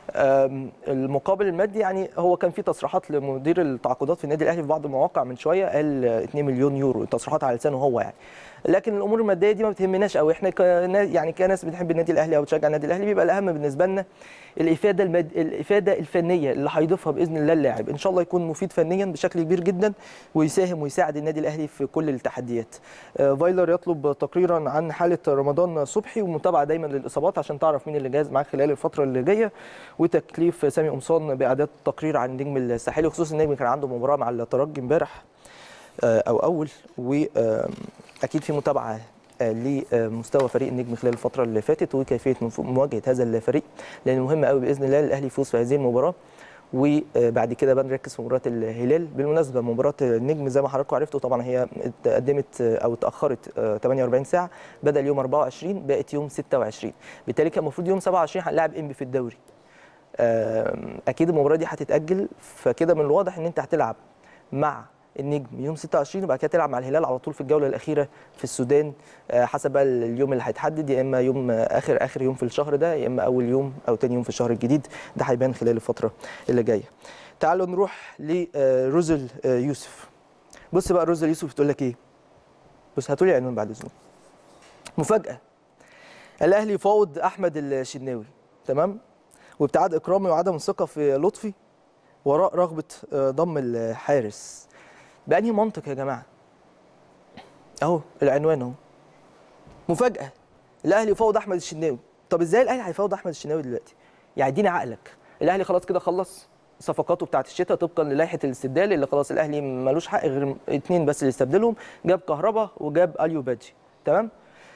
المقابل المادي يعني هو كان في تصريحات لمدير التعاقدات في النادي الاهلي في بعض المواقع من شويه قال 2 مليون يورو تصريحات على لسانه هو يعني لكن الامور الماديه دي ما بتهمناش قوي احنا يعني كناس بنحب النادي الاهلي او بتشجع النادي الاهلي بيبقى الاهم بالنسبه لنا الافاده المد... الافاده الفنيه اللي هيضيفها باذن الله اللاعب ان شاء الله يكون مفيد فنيا بشكل كبير جدا ويساهم ويساعد النادي الاهلي في كل التحديات فايلر يطلب تقريرا عن حاله رمضان صبحي ومتابعه دايما للاصابات عشان تعرف مين اللي جاهز معاك خلال الفتره اللي جايه وتكليف سامي قمصان باعداد تقرير عن النجم الساحلي خصوصا النجم كان عنده مباراه مع الترجي امبارح او اول واكيد في متابعه لمستوى فريق النجم خلال الفتره اللي فاتت وكيفيه مواجهه هذا الفريق لان مهم قوي باذن الله الاهلي يفوز في هذه المباراه وبعد كده بقى نركز في مباراه الهلال بالمناسبه مباراه النجم زي ما حضراتكم عرفتوا طبعا هي اتقدمت او اتاخرت 48 ساعه بدا اليوم 24 بقت يوم 26 بالتالي كان المفروض يوم 27 هنلاعب انبي في الدوري اكيد المباراه دي هتتاجل فكده من الواضح ان انت هتلعب مع النجم يوم 26 وبعد كده تلعب مع الهلال على طول في الجوله الاخيره في السودان حسب بقى اليوم اللي هيتحدد يا اما يوم اخر اخر يوم في الشهر ده يا اما اول يوم او تاني يوم في الشهر الجديد ده هيبان خلال الفتره اللي جايه. تعالوا نروح لروزل يوسف. بص بقى روزل يوسف بتقول لك ايه؟ بص هاتوا لي عنوان بعد اذنك. مفاجاه الاهلي يفاوض احمد الشناوي تمام؟ وابتعاد اكرامي وعدم الثقه في لطفي وراء رغبه ضم الحارس. بأنهي منطق يا جماعه؟ اهو العنوان اهو. مفاجأة الأهلي يفاوض أحمد الشناوي، طب ازاي الأهلي هيفاوض أحمد الشناوي دلوقتي؟ يعني اديني عقلك، الأهلي خلاص كده خلص صفقاته بتاعت الشتاء طبقا للائحه الاستبدال اللي خلاص الاهلي ملوش حق غير اثنين بس اللي يستبدلهم جاب كهربا وجاب اليو بادجي تمام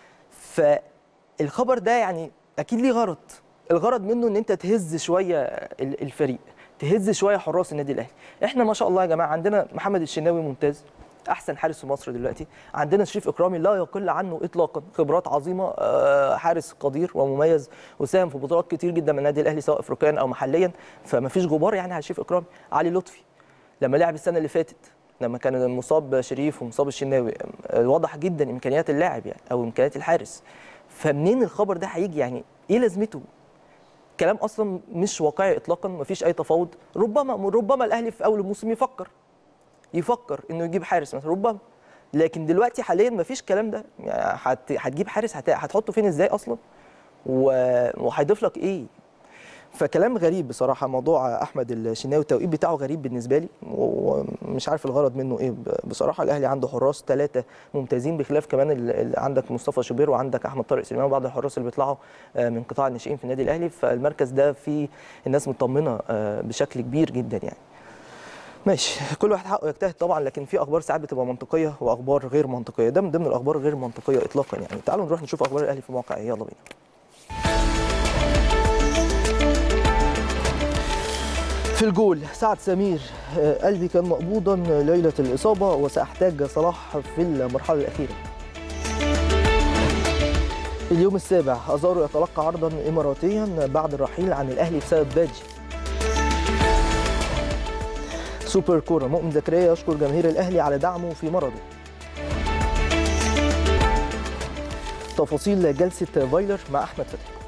فالخبر ده يعني اكيد ليه غرض الغرض منه ان انت تهز شويه الفريق تهز شويه حراس النادي الاهلي احنا ما شاء الله يا جماعه عندنا محمد الشناوي ممتاز احسن حارس في مصر دلوقتي عندنا شريف اكرامي لا يقل عنه اطلاقا خبرات عظيمه حارس قدير ومميز وساهم في بطولات كتير جدا من النادي الاهلي سواء افريقيا او محليا فما فيش غبار يعني على شريف اكرامي علي لطفي لما لعب السنه اللي فاتت لما كان مصاب شريف ومصاب الشناوي واضح جدا امكانيات اللاعب يعني او امكانيات الحارس فمنين الخبر ده هيجي يعني ايه لازمته كلام اصلا مش واقعي اطلاقا مفيش اي تفاوض ربما ربما الاهلي في اول الموسم يفكر يفكر انه يجيب حارس مثلا ربما لكن دلوقتي حاليا مفيش الكلام ده يعني هتجيب حارس هتحطه فين ازاي اصلا وهيضيف لك ايه فكلام غريب بصراحه موضوع احمد الشناوي التوقيت بتاعه غريب بالنسبه لي ومش عارف الغرض منه ايه بصراحه الاهلي عنده حراس ثلاثه ممتازين بخلاف كمان اللي عندك مصطفى شوبير وعندك احمد طارق سليمان وبعض الحراس اللي بيطلعوا من قطاع الناشئين في النادي الاهلي فالمركز ده فيه الناس مطمنه بشكل كبير جدا يعني ماشي كل واحد حقه يجتهد طبعا لكن في اخبار ساعات بتبقى منطقيه واخبار غير منطقيه ده من ضمن الاخبار غير منطقيه اطلاقا يعني تعالوا نروح نشوف اخبار الاهلي في موقع يلا بينا في الجول سعد سمير قلبي كان مقبوضا ليله الاصابه وساحتاج صلاح في المرحله الاخيره اليوم السابع ازارو يتلقى عرضا اماراتيا بعد الرحيل عن الاهلي بسبب باجي سوبر كوره مؤمن زكريا يشكر جماهير الاهلي على دعمه في مرضه تفاصيل جلسه فايلر مع احمد فتحي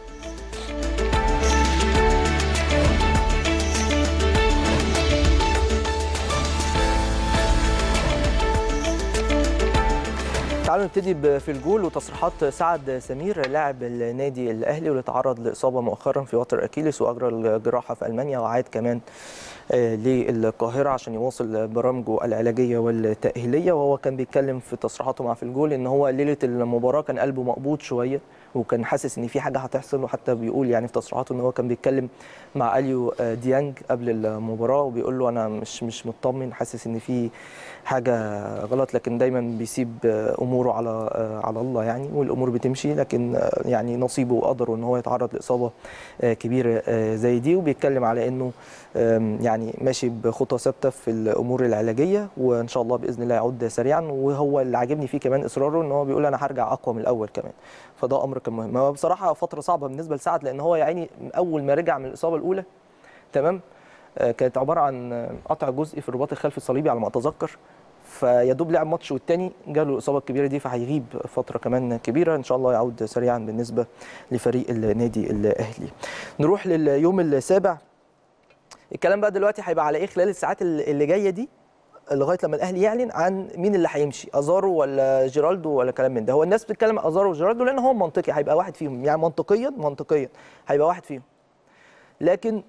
تعالوا نبتدي في الجول وتصريحات سعد سمير لاعب النادي الاهلي واللي تعرض لاصابه مؤخرا في وتر اكيليس واجرى الجراحه في المانيا وعاد كمان للقاهره عشان يواصل برامجه العلاجيه والتاهيليه وهو كان بيتكلم في تصريحاته مع في الجول ان هو ليله المباراه كان قلبه مقبوض شويه وكان حاسس ان في حاجه هتحصل وحتى بيقول يعني في تصريحاته ان هو كان بيتكلم مع اليو ديانج قبل المباراه وبيقول له انا مش مش مطمن حاسس ان في حاجه غلط لكن دايما بيسيب اموره على على الله يعني والامور بتمشي لكن يعني نصيبه وقدره ان هو يتعرض لاصابه كبيره زي دي وبيتكلم على انه يعني ماشي بخطى ثابته في الامور العلاجيه وان شاء الله باذن الله يعود سريعا وهو اللي عاجبني فيه كمان اصراره ان هو بيقول انا هرجع اقوى من الاول كمان فده امر كان مهم هو بصراحه فتره صعبه بالنسبه لسعد لان هو يا عيني اول ما رجع من الاصابه الاولى تمام كانت عباره عن قطع جزئي في الرباط الخلفي الصليبي على ما اتذكر فيا دوب لعب ماتش والتاني جاله الاصابه الكبيره دي فهيغيب فتره كمان كبيره ان شاء الله يعود سريعا بالنسبه لفريق النادي الاهلي نروح لليوم السابع الكلام بقى دلوقتي هيبقى على ايه خلال الساعات اللي جايه دي لغايه لما الاهلي يعلن عن مين اللي هيمشي ازارو ولا جيرالدو ولا كلام من ده هو الناس بتتكلم ازارو وجيرالدو لان هو منطقي هيبقى واحد فيهم يعني منطقيا منطقيا هيبقى واحد فيهم لكن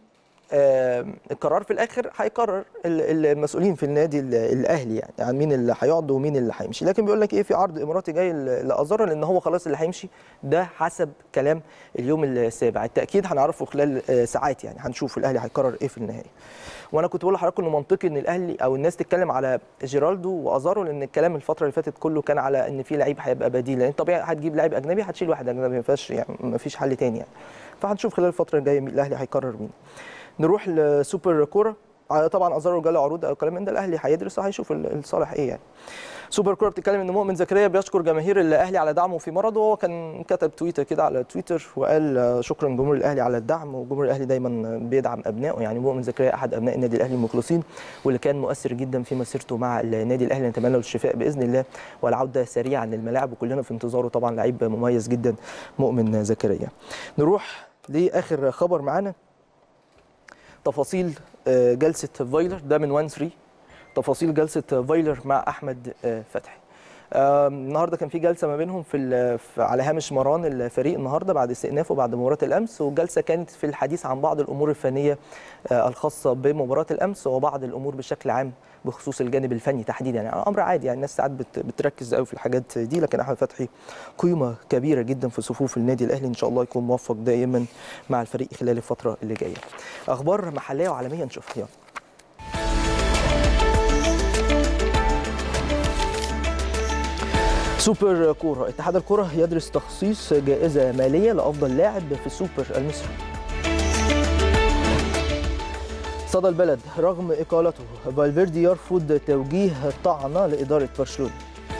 القرار في الاخر هيقرر المسؤولين في النادي الاهلي يعني عن مين اللي هيقعد ومين اللي هيمشي لكن بيقول لك ايه في عرض اماراتي جاي لازارو لان هو خلاص اللي هيمشي ده حسب كلام اليوم السابع التاكيد هنعرفه خلال ساعات يعني هنشوف الاهلي هيقرر ايه في النهايه وانا كنت بقول لحضراتكم انه منطقي ان الاهلي او الناس تتكلم على جيرالدو وازارو لان الكلام الفتره اللي فاتت كله كان على ان في لعيب هيبقى بديل لان طبيعي هتجيب لعيب اجنبي هتشيل واحد اجنبي ما فيهاش يعني ما فيش حل تاني يعني فهنشوف خلال الفتره الجايه الاهلي هيقرر مين نروح لسوبر كوره طبعا ازارو جاله عروض او كلام من ده الاهلي هيدرس وهيشوف الصالح ايه يعني سوبر كوره بتتكلم ان مؤمن زكريا بيشكر جماهير الاهلي على دعمه في مرضه وهو كان كتب تويتر كده على تويتر وقال شكرا جمهور الاهلي على الدعم وجمهور الاهلي دايما بيدعم ابنائه يعني مؤمن زكريا احد ابناء النادي الاهلي المخلصين واللي كان مؤثر جدا في مسيرته مع النادي الاهلي نتمنى له الشفاء باذن الله والعوده سريعا للملاعب وكلنا في انتظاره طبعا لعيب مميز جدا مؤمن زكريا نروح لاخر خبر معانا تفاصيل جلسه فايلر ده من 1 3 تفاصيل جلسه فايلر مع احمد فتحي النهارده كان في جلسه ما بينهم في على هامش مران الفريق النهارده بعد استئنافه بعد مباراه الامس والجلسه كانت في الحديث عن بعض الامور الفنيه الخاصه بمباراه الامس وبعض الامور بشكل عام بخصوص الجانب الفني تحديدا يعني امر عادي يعني الناس ساعات بتركز قوي في الحاجات دي لكن احمد فتحي قيمه كبيره جدا في صفوف النادي الاهلي ان شاء الله يكون موفق دائما مع الفريق خلال الفتره اللي جايه اخبار محليه وعالميه نشوفها يلا سوبر كورة اتحاد الكرة يدرس تخصيص جائزة مالية لأفضل لاعب في السوبر المصري صدى البلد رغم إقالته فالفيردي يرفض توجيه طعنة لإدارة برشلونة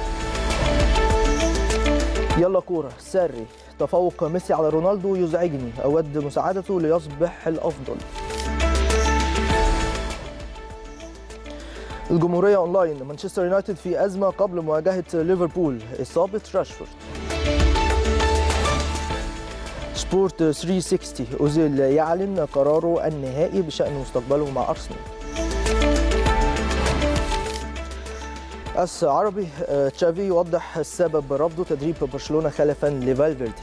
يلا كورة ساري تفوق ميسي على رونالدو يزعجني أود مساعدته ليصبح الأفضل الجمهورية أونلاين مانشستر يونايتد في أزمة قبل مواجهة ليفربول إصابة راشفورد سبورت 360 أوزيل يعلن قراره النهائي بشأن مستقبله مع أرسنال أس عربي تشافي يوضح السبب رفضه تدريب برشلونة خلفا لفالفيردي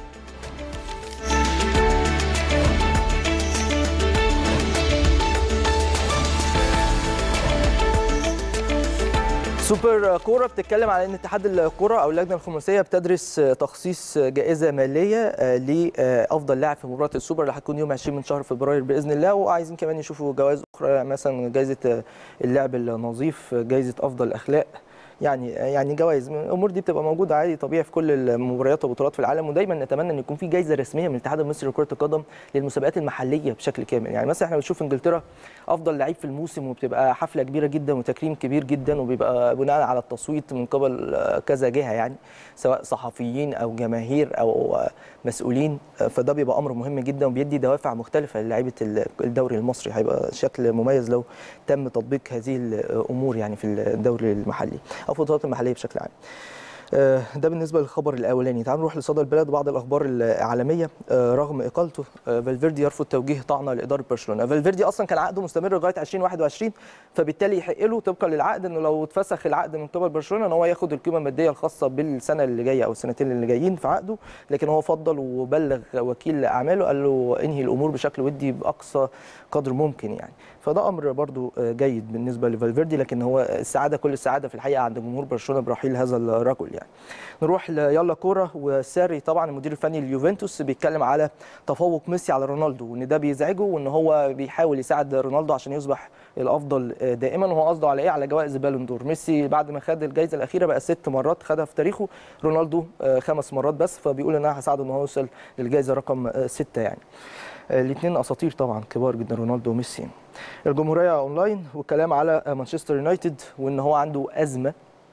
سوبر كوره بتتكلم على ان اتحاد الكره او اللجنه الخماسيه بتدرس تخصيص جائزه ماليه لافضل لاعب في مباراه السوبر اللي هتكون يوم 20 من شهر فبراير باذن الله وعايزين كمان يشوفوا جوائز اخرى مثلا جائزه اللاعب النظيف جائزه افضل اخلاق يعني يعني جوائز الامور دي بتبقى موجوده عادي طبيعي في كل المباريات والبطولات في العالم ودايما نتمنى ان يكون في جائزه رسميه من الاتحاد المصري لكره القدم للمسابقات المحليه بشكل كامل يعني مثلا احنا بنشوف انجلترا افضل لعيب في الموسم وبتبقى حفله كبيره جدا وتكريم كبير جدا وبيبقى بناء على التصويت من قبل كذا جهه يعني سواء صحفيين او جماهير او مسؤولين فده بيبقى امر مهم جدا وبيدي دوافع مختلفه للاعيبه الدوري المصري هيبقى شكل مميز لو تم تطبيق هذه الامور يعني في الدوري المحلي او في البطولات المحليه بشكل عام. ده بالنسبه للخبر الاولاني تعالوا نروح لصدى البلد وبعض الاخبار العالميه رغم اقالته فالفيردي يرفض توجيه طعنه لاداره برشلونه فالفيردي اصلا كان عقده مستمر لغايه 2021 فبالتالي يحق له طبقا للعقد انه لو اتفسخ العقد من قبل برشلونه ان هو ياخد القيمه الماديه الخاصه بالسنه اللي جايه او السنتين اللي جايين في عقده لكن هو فضل وبلغ وكيل اعماله قال له انهي الامور بشكل ودي باقصى قدر ممكن يعني فده امر برضو جيد بالنسبه لفالفيردي لكن هو السعاده كل السعاده في الحقيقه عند جمهور برشلونه برحيل هذا الرجل يعني نروح ليلا كوره وساري طبعا المدير الفني لليوفنتوس بيتكلم على تفوق ميسي على رونالدو وان ده بيزعجه وان هو بيحاول يساعد رونالدو عشان يصبح الافضل دائما وهو قصده على ايه على جوائز بالون دور ميسي بعد ما خد الجائزه الاخيره بقى ست مرات خدها في تاريخه رونالدو خمس مرات بس فبيقول ان انا هساعده ان هو يوصل للجائزه رقم سته يعني الاثنين اساطير طبعا كبار جدا رونالدو وميسي الجمهوريه اونلاين والكلام على مانشستر يونايتد وان هو عنده ازمه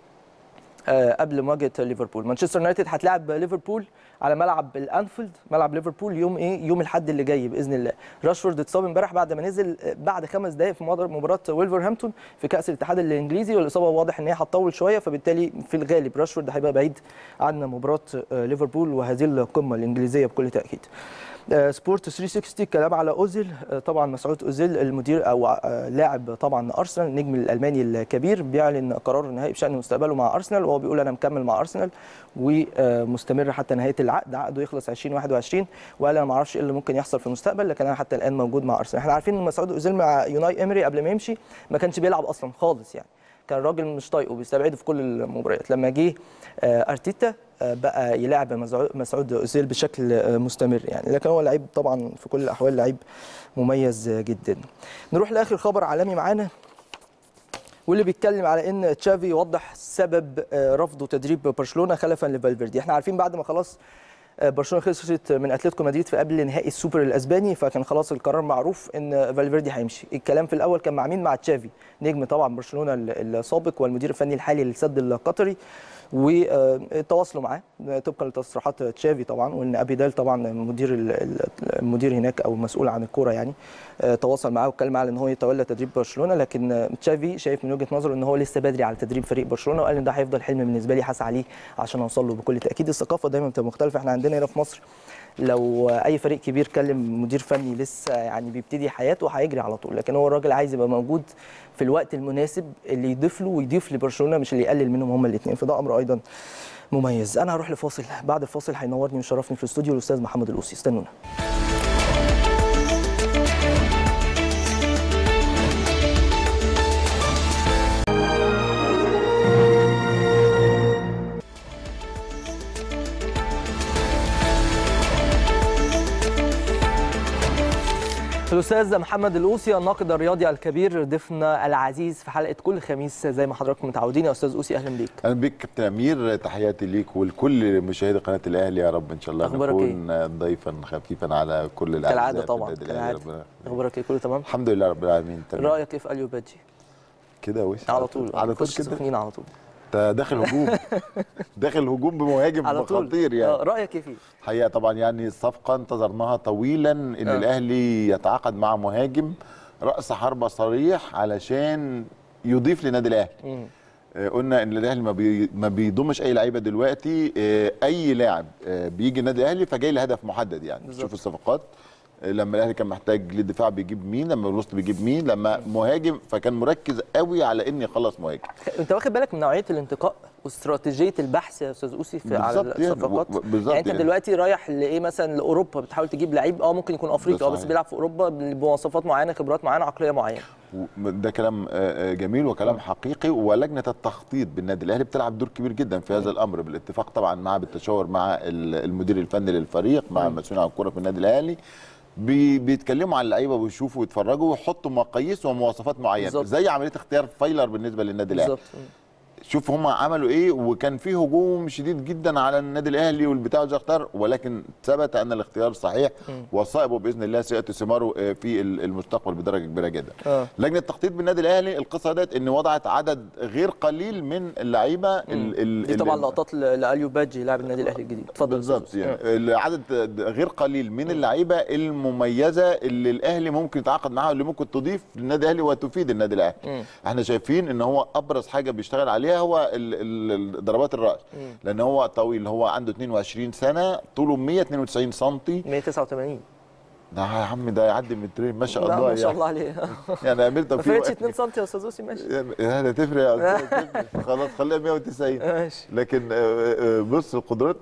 قبل مواجهه ليفربول مانشستر يونايتد هتلاعب ليفربول على ملعب الانفيلد ملعب ليفربول يوم ايه يوم الاحد اللي جاي باذن الله راشفورد اتصاب امبارح بعد ما نزل بعد خمس دقائق في مباراه ويلفرهامبتون في كاس الاتحاد الانجليزي والاصابه واضح ان هي هتطول شويه فبالتالي في الغالب راشفورد هيبقى بعيد عن مباراه ليفربول وهذه القمه الانجليزيه بكل تاكيد سبورت 360 كلام على اوزيل طبعا مسعود اوزيل المدير او لاعب طبعا ارسنال النجم الالماني الكبير بيعلن قرار النهائي بشان مستقبله مع ارسنال وهو بيقول انا مكمل مع ارسنال ومستمر حتى نهايه العقد عقده يخلص 2021 وقال انا ما اعرفش ايه اللي ممكن يحصل في المستقبل لكن انا حتى الان موجود مع ارسنال احنا عارفين ان مسعود اوزيل مع يوناي امري قبل ما يمشي ما كانش بيلعب اصلا خالص يعني كان الراجل مش طايقه بيستبعده في كل المباريات لما جه ارتيتا بقى يلعب مسعود اوزيل بشكل مستمر يعني لكن هو لعيب طبعا في كل الاحوال لعيب مميز جدا نروح لاخر خبر عالمي معانا واللي بيتكلم على ان تشافي يوضح سبب رفضه تدريب برشلونه خلفا لفالفيردي احنا عارفين بعد ما خلاص برشلونه خسرت من اتلتيكو مدريد في قبل نهائي السوبر الاسباني فكان خلاص القرار معروف ان فالفيردي هيمشي الكلام في الاول كان مع مين مع تشافي نجم طبعا برشلونه السابق والمدير الفني الحالي للسد القطري وتواصلوا معاه طبقا لتصريحات تشافي طبعا وان ابيدال طبعا مدير المدير هناك او المسؤول عن الكوره يعني تواصل معاه واتكلم معاه ان هو يتولى تدريب برشلونه لكن تشافي شايف من وجهه نظره ان هو لسه بدري على تدريب فريق برشلونه وقال ان ده هيفضل حلم بالنسبه لي هسعى عليه عشان اوصل له بكل تاكيد الثقافه دايما بتبقى مختلفه احنا عندنا هنا في مصر لو اي فريق كبير كلم مدير فني لسه يعني بيبتدي حياته هيجري على طول لكن هو الراجل عايز يبقى موجود في الوقت المناسب اللي يضيف له ويضيف لبرشلونه مش اللي يقلل منهم هما الاثنين فده امر ايضا مميز انا هروح لفاصل بعد الفاصل هينورني ويشرفني في الاستوديو الاستاذ محمد القوسي استنونا الاستاذ محمد الأوسي الناقد الرياضي الكبير ضيفنا العزيز في حلقه كل خميس زي ما حضراتكم متعودين يا استاذ أوسي اهلا بيك اهلا بيك كابتن امير تحياتي ليك ولكل مشاهدي قناه الاهلي يا رب ان شاء الله نكون إيه؟ ضيفا خفيفا على كل الاعزاء كالعاده طبعا كالعاده اخبارك ايه كله تمام الحمد لله رب العالمين تمام رايك ايه في اليو بادجي كده وش على طول على طول كده سخنين على طول انت داخل هجوم داخل هجوم بمهاجم على طول. خطير يعني رايك ايه فيه حقيقه طبعا يعني الصفقه انتظرناها طويلا ان آه. الاهلي يتعاقد مع مهاجم راس حربه صريح علشان يضيف لنادي الاهلي آه قلنا ان الاهلي ما, بي ما بيضمش اي لعيبه دلوقتي آه اي لاعب آه بيجي النادي الاهلي فجاي لهدف محدد يعني شوف الصفقات لما الاهلي كان محتاج للدفاع بيجيب مين لما الوسط بيجيب مين لما مهاجم فكان مركز قوي على ان يخلص مهاجم انت واخد بالك من نوعيه الانتقاء واستراتيجيه البحث يا استاذ اوسي في على الصفقات بالظبط يعني انت يعني. دلوقتي رايح لايه مثلا لاوروبا بتحاول تجيب لعيب اه ممكن يكون افريقي اه بس بيلعب في اوروبا بمواصفات معينه خبرات معينه عقليه معينه ده كلام جميل وكلام حقيقي ولجنه التخطيط بالنادي الاهلي بتلعب دور كبير جدا في هذا الامر بالاتفاق طبعا مع بالتشاور مع المدير الفني للفريق مع المسؤولين عن الكره في النادي الاهلي بي بيتكلموا عن اللعيبه ويشوفوا ويتفرجوا ويحطوا مقاييس ومواصفات معينه بالزبط. زي عمليه اختيار فايلر بالنسبه للنادي الاهلي شوف هم عملوا ايه وكان في هجوم شديد جدا على النادي الاهلي والبتاع اختار ولكن ثبت ان الاختيار صحيح وصائبه باذن الله سياتي ثماره في المستقبل بدرجه كبيره جدا. آه. لجنه التخطيط بالنادي الاهلي القصه ديت ان وضعت عدد غير قليل من اللعيبه دي طبعا لقطات لاليو بادجي لاعب النادي الاهلي الجديد اتفضل بالظبط يعني عدد غير قليل من اللعيبه المميزه اللي الاهلي ممكن يتعاقد معاها واللي ممكن تضيف للنادي الاهلي وتفيد النادي الاهلي. احنا شايفين ان هو ابرز حاجه بيشتغل عليها هو ضربات الراس لان هو طويل هو عنده 22 سنه طوله 192 سم 189 ده يا عم ده يعدي مترين ما شاء الله ما شاء الله عليه يعني امير طب ما فرقتش 2 سم يا استاذ اوسي ماشي هذا تفرق يا استاذ خلاص خليها 190 ماشي لكن بص القدرات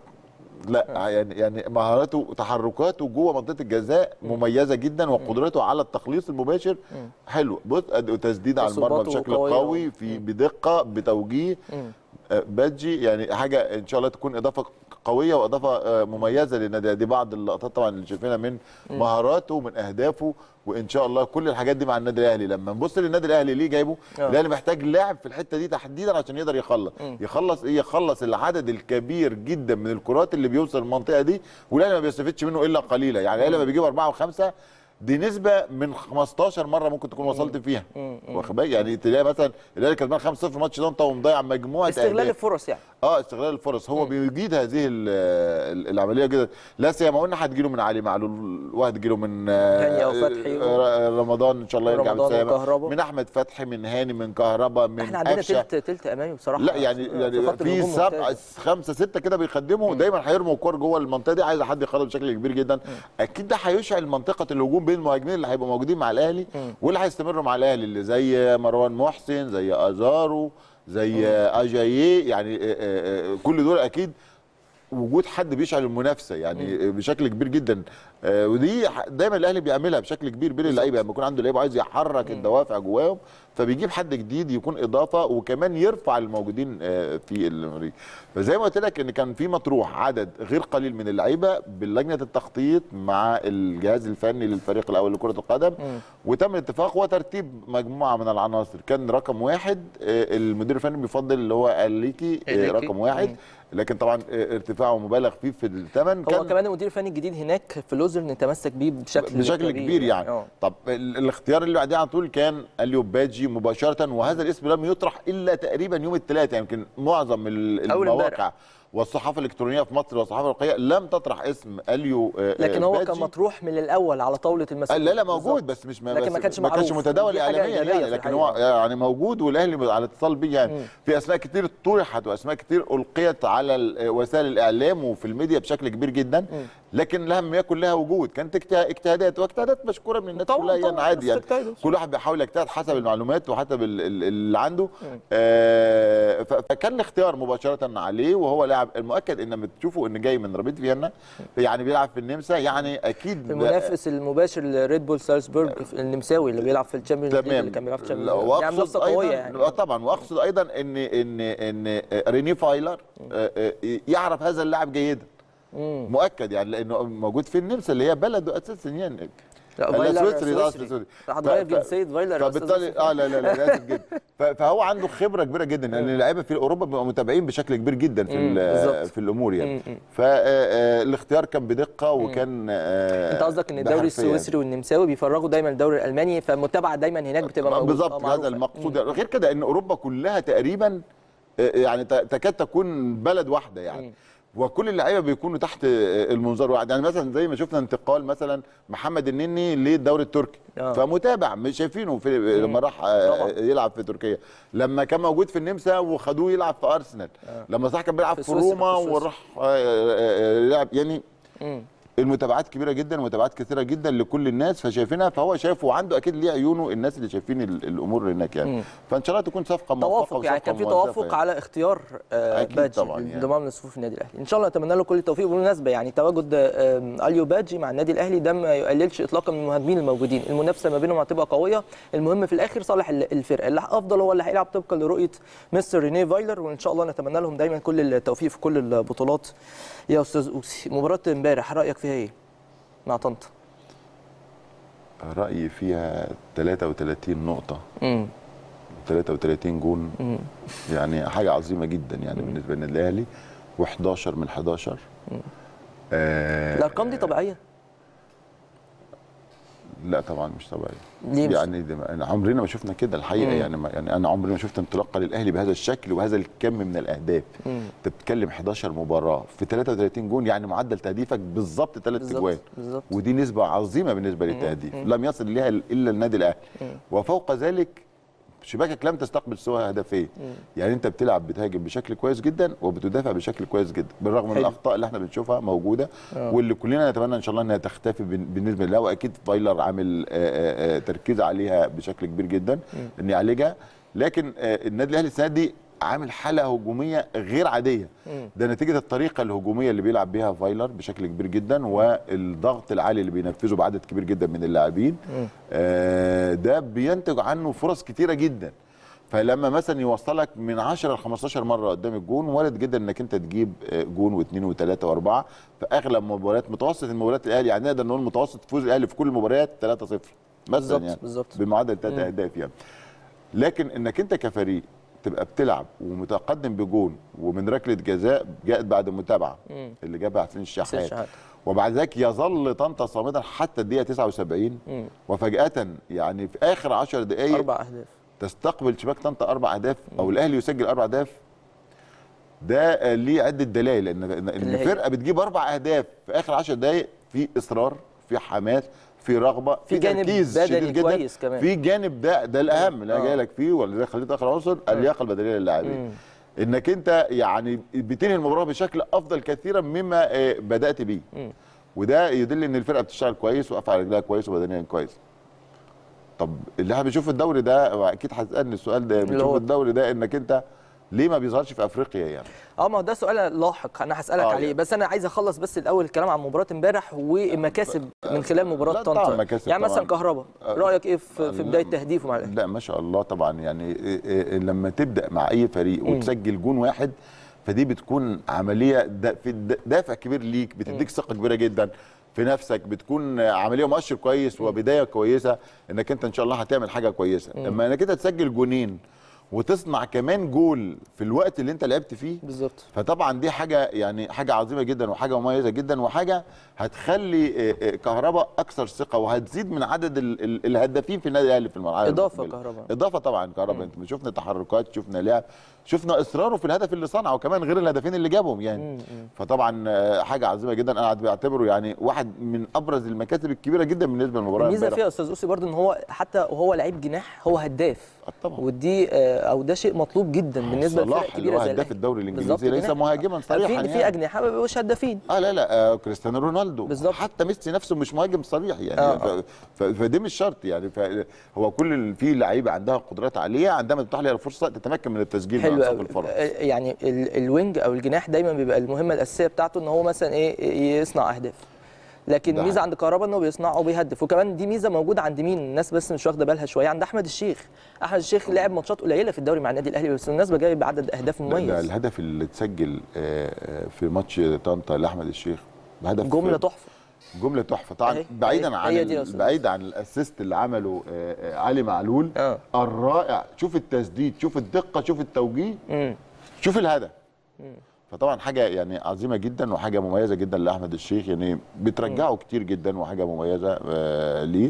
لا يعني يعني مهاراته وتحركاته جوه منطقه الجزاء مميزه جدا وقدرته على التخليص المباشر حلو بص تسديد على المرمى بشكل قوي في بدقه بتوجيه بادجي يعني حاجه ان شاء الله تكون اضافه قويه واضافه مميزه للنادي دي بعض اللقطات طبعا اللي شايفينها من مهاراته ومن اهدافه وان شاء الله كل الحاجات دي مع النادي الاهلي لما نبص للنادي الاهلي ليه جايبه الاهلي محتاج لاعب في الحته دي تحديدا عشان يقدر يخلص يخلص ايه يخلص العدد الكبير جدا من الكرات اللي بيوصل المنطقه دي والاهلي ما بيستفدش منه الا قليلا يعني الاهلي لما بيجيب اربعه وخمسه دي نسبه من 15 مره ممكن تكون وصلت فيها واخد بالك يعني تلاقي مثلا الاهلي كسبان 5-0 الماتش ده انت ومضيع مجموعه استغلال أهداف. الفرص يعني اه استغلال الفرص هو بيجيد هذه ال- ال- العمليه جدا لا سيما قلنا هتجيله من علي معلول وهتجيله من هاني أو آه، فتحي. آه، رمضان ان شاء الله يرجع رمضان بالسلامه وكهربا. من احمد فتحي من هاني من كهربا من احنا عندنا قفشة. تلت تلت امامي بصراحه لا يعني يعني خط في الهجوم سبعه ممتاز. خمسه سته كده بيخدموا دايما هيرموا الكور جوه المنطقه دي عايز حد يخرج بشكل كبير جدا اكيد ده هيشعل منطقه الهجوم بين المهاجمين اللي هيبقوا موجودين مع الاهلي واللي هيستمروا مع الاهلي اللي زي مروان محسن زي ازارو زي اجاييه يعني آه، آه، آه، كل دول اكيد وجود حد بيشعل المنافسه يعني بشكل كبير جدا آه، ودي ح- دايما الاهلي بيعملها بشكل كبير بين اللعيبه لما يكون عنده لعيبه عايز يحرك الدوافع جواهم فبيجيب حد جديد يكون اضافه وكمان يرفع الموجودين آه، في المريض فزي ما قلت لك ان كان في مطروح عدد غير قليل من اللعيبه باللجنه التخطيط مع الجهاز الفني للفريق الاول لكره القدم وتم الاتفاق وترتيب مجموعه من العناصر كان رقم واحد آه، المدير الفني بيفضل اللي هو اليكي آه، إليكي. رقم واحد لكن طبعا آه، ارتفاعه مبالغ فيه في الثمن هو كمان المدير الفني الجديد هناك في لوزر نتمسك بيه بشكل بشكل كبير يعني اه طب ال- الاختيار اللي بعديه على طول كان اليوب باجي مباشره وهذا الاسم لم يطرح الا تقريبا يوم الثلاثاء يمكن معظم ال- أول المواقع امبارح. والصحافه الالكترونيه في مصر والصحافه الورقيه لم تطرح اسم اليو آه، لكن آه، هو باجي. كان مطروح من الاول على طاوله آه، المسؤولين لا لا موجود بالظبط. بس مش ما لكن بس ما كانش ما كانش معروف. متداول ودي حاجة اعلاميا إيجابية لا في لكن الحقيقة. هو يعني موجود والاهلي على اتصال بيه يعني في اسماء كتير طرحت واسماء كتير القيت على ال- وسائل الاعلام وفي الميديا بشكل كبير جدا لكن لم يكن لها وجود كانت اجت- اجتهادات واجتهادات مشكوره من الناس طبعاً، كلها يعني طبعاً، عادي بس يعني اجتهدوا. كل واحد بيحاول يجتهد حسب المعلومات وحسب ال- ال- اللي عنده آه ف- فكان الاختيار مباشره عليه وهو لاعب المؤكد ان لما تشوفوا ان جاي من رابيد فيينا يعني بيلعب في النمسا يعني اكيد المنافس المباشر لريد بول سالزبورج في النمساوي اللي بيلعب في الشامبيونز ليج تمام اللي كان بيلعب في لا، الشامبيونز ليج يعني منافسه واقصد قويه ايضا يعني آه طبعا واقصد ايضا ان ان ان ريني فايلر آه، آه، يعرف هذا اللاعب جيدا مؤكد يعني لانه موجود في النمسا اللي هي بلده اساسا يعني لا لا، فايلر سويسري ده سويسري. سويسري راح ف- تغير ف- جنسيه فايلر يا أستاذ فبالتالي يوسف. اه لا لا لا لازم جدا ف- فهو عنده خبره كبيره جدا لان اللعيبه في اوروبا بيبقوا متابعين بشكل كبير جدا في مم، ال- بالظبط. في الامور يعني مم، مم. فالاختيار كان بدقه وكان آه، انت قصدك ان الدوري بحرفية يعني. السويسري والنمساوي بيفرغوا دايما الدوري الالماني فالمتابعه دايما هناك بتبقى موجوده بالظبط آه، هذا معروفة. المقصود يعني غير كده ان اوروبا كلها تقريبا آه، يعني ت- تكاد تكون بلد واحده يعني وكل اللعيبه بيكونوا تحت آه، المنظار واحد يعني مثلا زي ما شفنا انتقال مثلا محمد النني للدوري التركي آه. فمتابع مش شايفينه في لما راح آه، طبعا. يلعب في تركيا لما كان موجود في النمسا وخدوه يلعب في ارسنال لما صح كان بيلعب في في, سويسرا، روما في سويسرا. وراح آه، آه، آه، لعب يعني مم. المتابعات كبيره جدا ومتابعات كثيره جدا لكل الناس فشايفينها فهو شايف وعنده اكيد ليه عيونه الناس اللي شايفين ال- الامور هناك يعني فان شاء الله تكون صفقه موفقه توافق يعني وصفقة كان في موظفة توافق يعني. على اختيار آه، أكيد باجي طبعاً يعني. للانضمام لصفوف النادي الاهلي ان شاء الله نتمنى له كل التوفيق بالمناسبه يعني تواجد آه، اليو باجي مع النادي الاهلي ده ما يقللش اطلاقا من المهاجمين الموجودين المنافسه ما بينهم هتبقى قويه المهم في الاخر صالح ال- الفرقه اللي افضل هو اللي هيلعب طبقا لرؤيه مستر ريني فايلر وان شاء الله نتمنى لهم دايما كل التوفيق في كل البطولات يا استاذ اوسي مباراه امبارح رايك فيها ايه مع طنطا رايي فيها 33 نقطه امم 33 جون يعني حاجه عظيمه جدا يعني بالنسبه للنادي الاهلي و11 من 11 آه الارقام دي طبيعيه لا طبعا مش طبيعي ليه مش- يعني دي أنا عمرنا ما شفنا كده الحقيقه مم. يعني ما يعني انا عمري ما شفت انطلاقه للاهلي بهذا الشكل وهذا الكم من الاهداف مم. انت بتتكلم 11 مباراه في 33 جون يعني معدل تهديفك بالظبط ثلاث بالظبط، اجوان بالظبط. ودي نسبه عظيمه بالنسبه للتهديف لم يصل اليها الا النادي الاهلي وفوق ذلك شباكك لم تستقبل سوى هدفين يعني انت بتلعب بتهاجم بشكل كويس جدا وبتدافع بشكل كويس جدا بالرغم من حلو. الاخطاء اللي احنا بنشوفها موجوده واللي كلنا نتمنى ان شاء الله انها تختفي بن- بالنسبه لها واكيد فايلر عامل آه، آه، آه، تركيز عليها بشكل كبير جدا ان يعالجها لكن آه، النادي الاهلي السنه دي عامل حاله هجوميه غير عاديه ده نتيجه الطريقه الهجوميه اللي بيلعب بيها فايلر بشكل كبير جدا والضغط العالي اللي بينفذه بعدد كبير جدا من اللاعبين آه، ده بينتج عنه فرص كتيره جدا فلما مثلا يوصلك من 10 ل 15 مره قدام الجون وارد جدا انك انت تجيب آه، جون واثنين وثلاثه واربعه في اغلب مباريات متوسط المباريات الاهلي يعني نقدر نقول متوسط فوز الاهلي في كل المباريات 3-0 مثلا بالظبط، يعني بالظبط. بمعدل ثلاث اهداف يعني لكن انك انت كفريق تبقى بتلعب ومتقدم بجون ومن ركله جزاء جاءت بعد متابعه اللي جابها حسين حسين الشحات الشحات. وبعد ذلك يظل طنطا صامدا حتى الدقيقه 79 مم. وفجاه يعني في اخر 10 دقائق اربع اهداف تستقبل شباك طنطا اربع اهداف او الاهلي يسجل اربع اهداف ده آه، ليه عده دلائل ان ان اللي هي؟ فرقه بتجيب اربع اهداف في اخر 10 دقائق في اصرار في حماس في رغبه في جانب تركيز بدني شديد جدا كويس كمان. في جانب ده ده الاهم اللي انا آه. جاي لك فيه ولا زي خليت اخر عنصر اللياقه البدنيه للاعبين انك انت يعني بتنهي المباراه بشكل افضل كثيرا مما آه، بدات بيه وده يدل ان الفرقه بتشتغل كويس واقفه على رجلها كويس وبدنيا كويس طب اللي احنا بنشوف الدوري ده اكيد هتسالني السؤال ده هو- بنشوف الدوري ده انك انت ليه ما بيظهرش في افريقيا يعني اه ما هو ده سؤال لاحق انا هسالك آه، عليه يعني. بس انا عايز اخلص بس الاول الكلام عن مباراه امبارح والمكاسب من خلال مباراه لا، طبعاً طنطا مكاسب يعني مثلا طبعاً. كهربا رايك ايه في, في لا. بدايه تهديفه مع الاهلي لا ما شاء الله طبعا يعني إيه- إيه لما تبدا مع اي فريق وتسجل جون واحد فدي بتكون عمليه دا- في د- دافع كبير ليك بتديك ثقه كبيره جدا في نفسك بتكون عمليه مؤشر كويس وبدايه كويسه انك انت ان شاء الله هتعمل حاجه كويسه لما انك انت تسجل جونين وتصنع كمان جول في الوقت اللي انت لعبت فيه بالظبط فطبعا دي حاجه يعني حاجه عظيمه جدا وحاجه مميزه جدا وحاجه هتخلي آه، آه، كهرباء اكثر ثقه وهتزيد من عدد ال- ال- الهدافين في النادي الاهلي في المرحله إضافة المقبلة. كهرباء. اضافه طبعا كهرباء انت شفنا تحركات شفنا لعب شفنا اصراره في الهدف اللي صنعه كمان غير الهدفين اللي جابهم يعني فطبعا آه، حاجه عظيمه جدا انا بعتبره يعني واحد من ابرز المكاسب الكبيره جدا بالنسبه للمباراه الميزه امبارح. فيها يا استاذ اوسي برضو ان هو حتى وهو لعيب جناح هو هداف آه، طبعا ودي آه، او ده شيء مطلوب جدا بالنسبه لفرق صلاح اللي هو كبيره زي هداف الأهلي. الدوري بالظبط الانجليزي ليس جناح. مهاجما آه، صريحا في يعني. في اجنحه ما بيبقوش هدافين اه لا لا آه كريستيانو رونالدو بالظبط. حتى ميسي نفسه مش مهاجم صريح يعني آه. ف- ف- فدي مش شرط يعني فهو كل ال- في لعيبه عندها قدرات عاليه عندما تتاح لها الفرصه تتمكن من التسجيل حلو مع قوي الفرص يعني ال- الوينج او الجناح دايما بيبقى المهمه الاساسيه بتاعته ان هو مثلا ايه يصنع اهداف لكن ده ميزه عند كهربا انه بيصنع وبيهدف وكمان دي ميزه موجوده عند مين الناس بس مش واخده بالها شويه عند احمد الشيخ احمد الشيخ لعب ماتشات قليله في الدوري مع النادي الاهلي بس بالمناسبه جاي بعدد اهداف ده, ده مميز الهدف اللي اتسجل آه، آه، في ماتش طنطا لاحمد الشيخ هدف جمله تحفه جمله تحفه طبعا أهي، بعيدا أهي، عن هي دي يا ال- أستاذ بعيد عن الاسيست اللي عمله آه، آه، علي معلول آه. الرائع شوف التسديد شوف الدقه شوف التوجيه امم شوف الهدف فطبعا حاجه يعني عظيمه جدا وحاجه مميزه جدا لاحمد الشيخ يعني بترجعه كتير جدا وحاجه مميزه آه ليه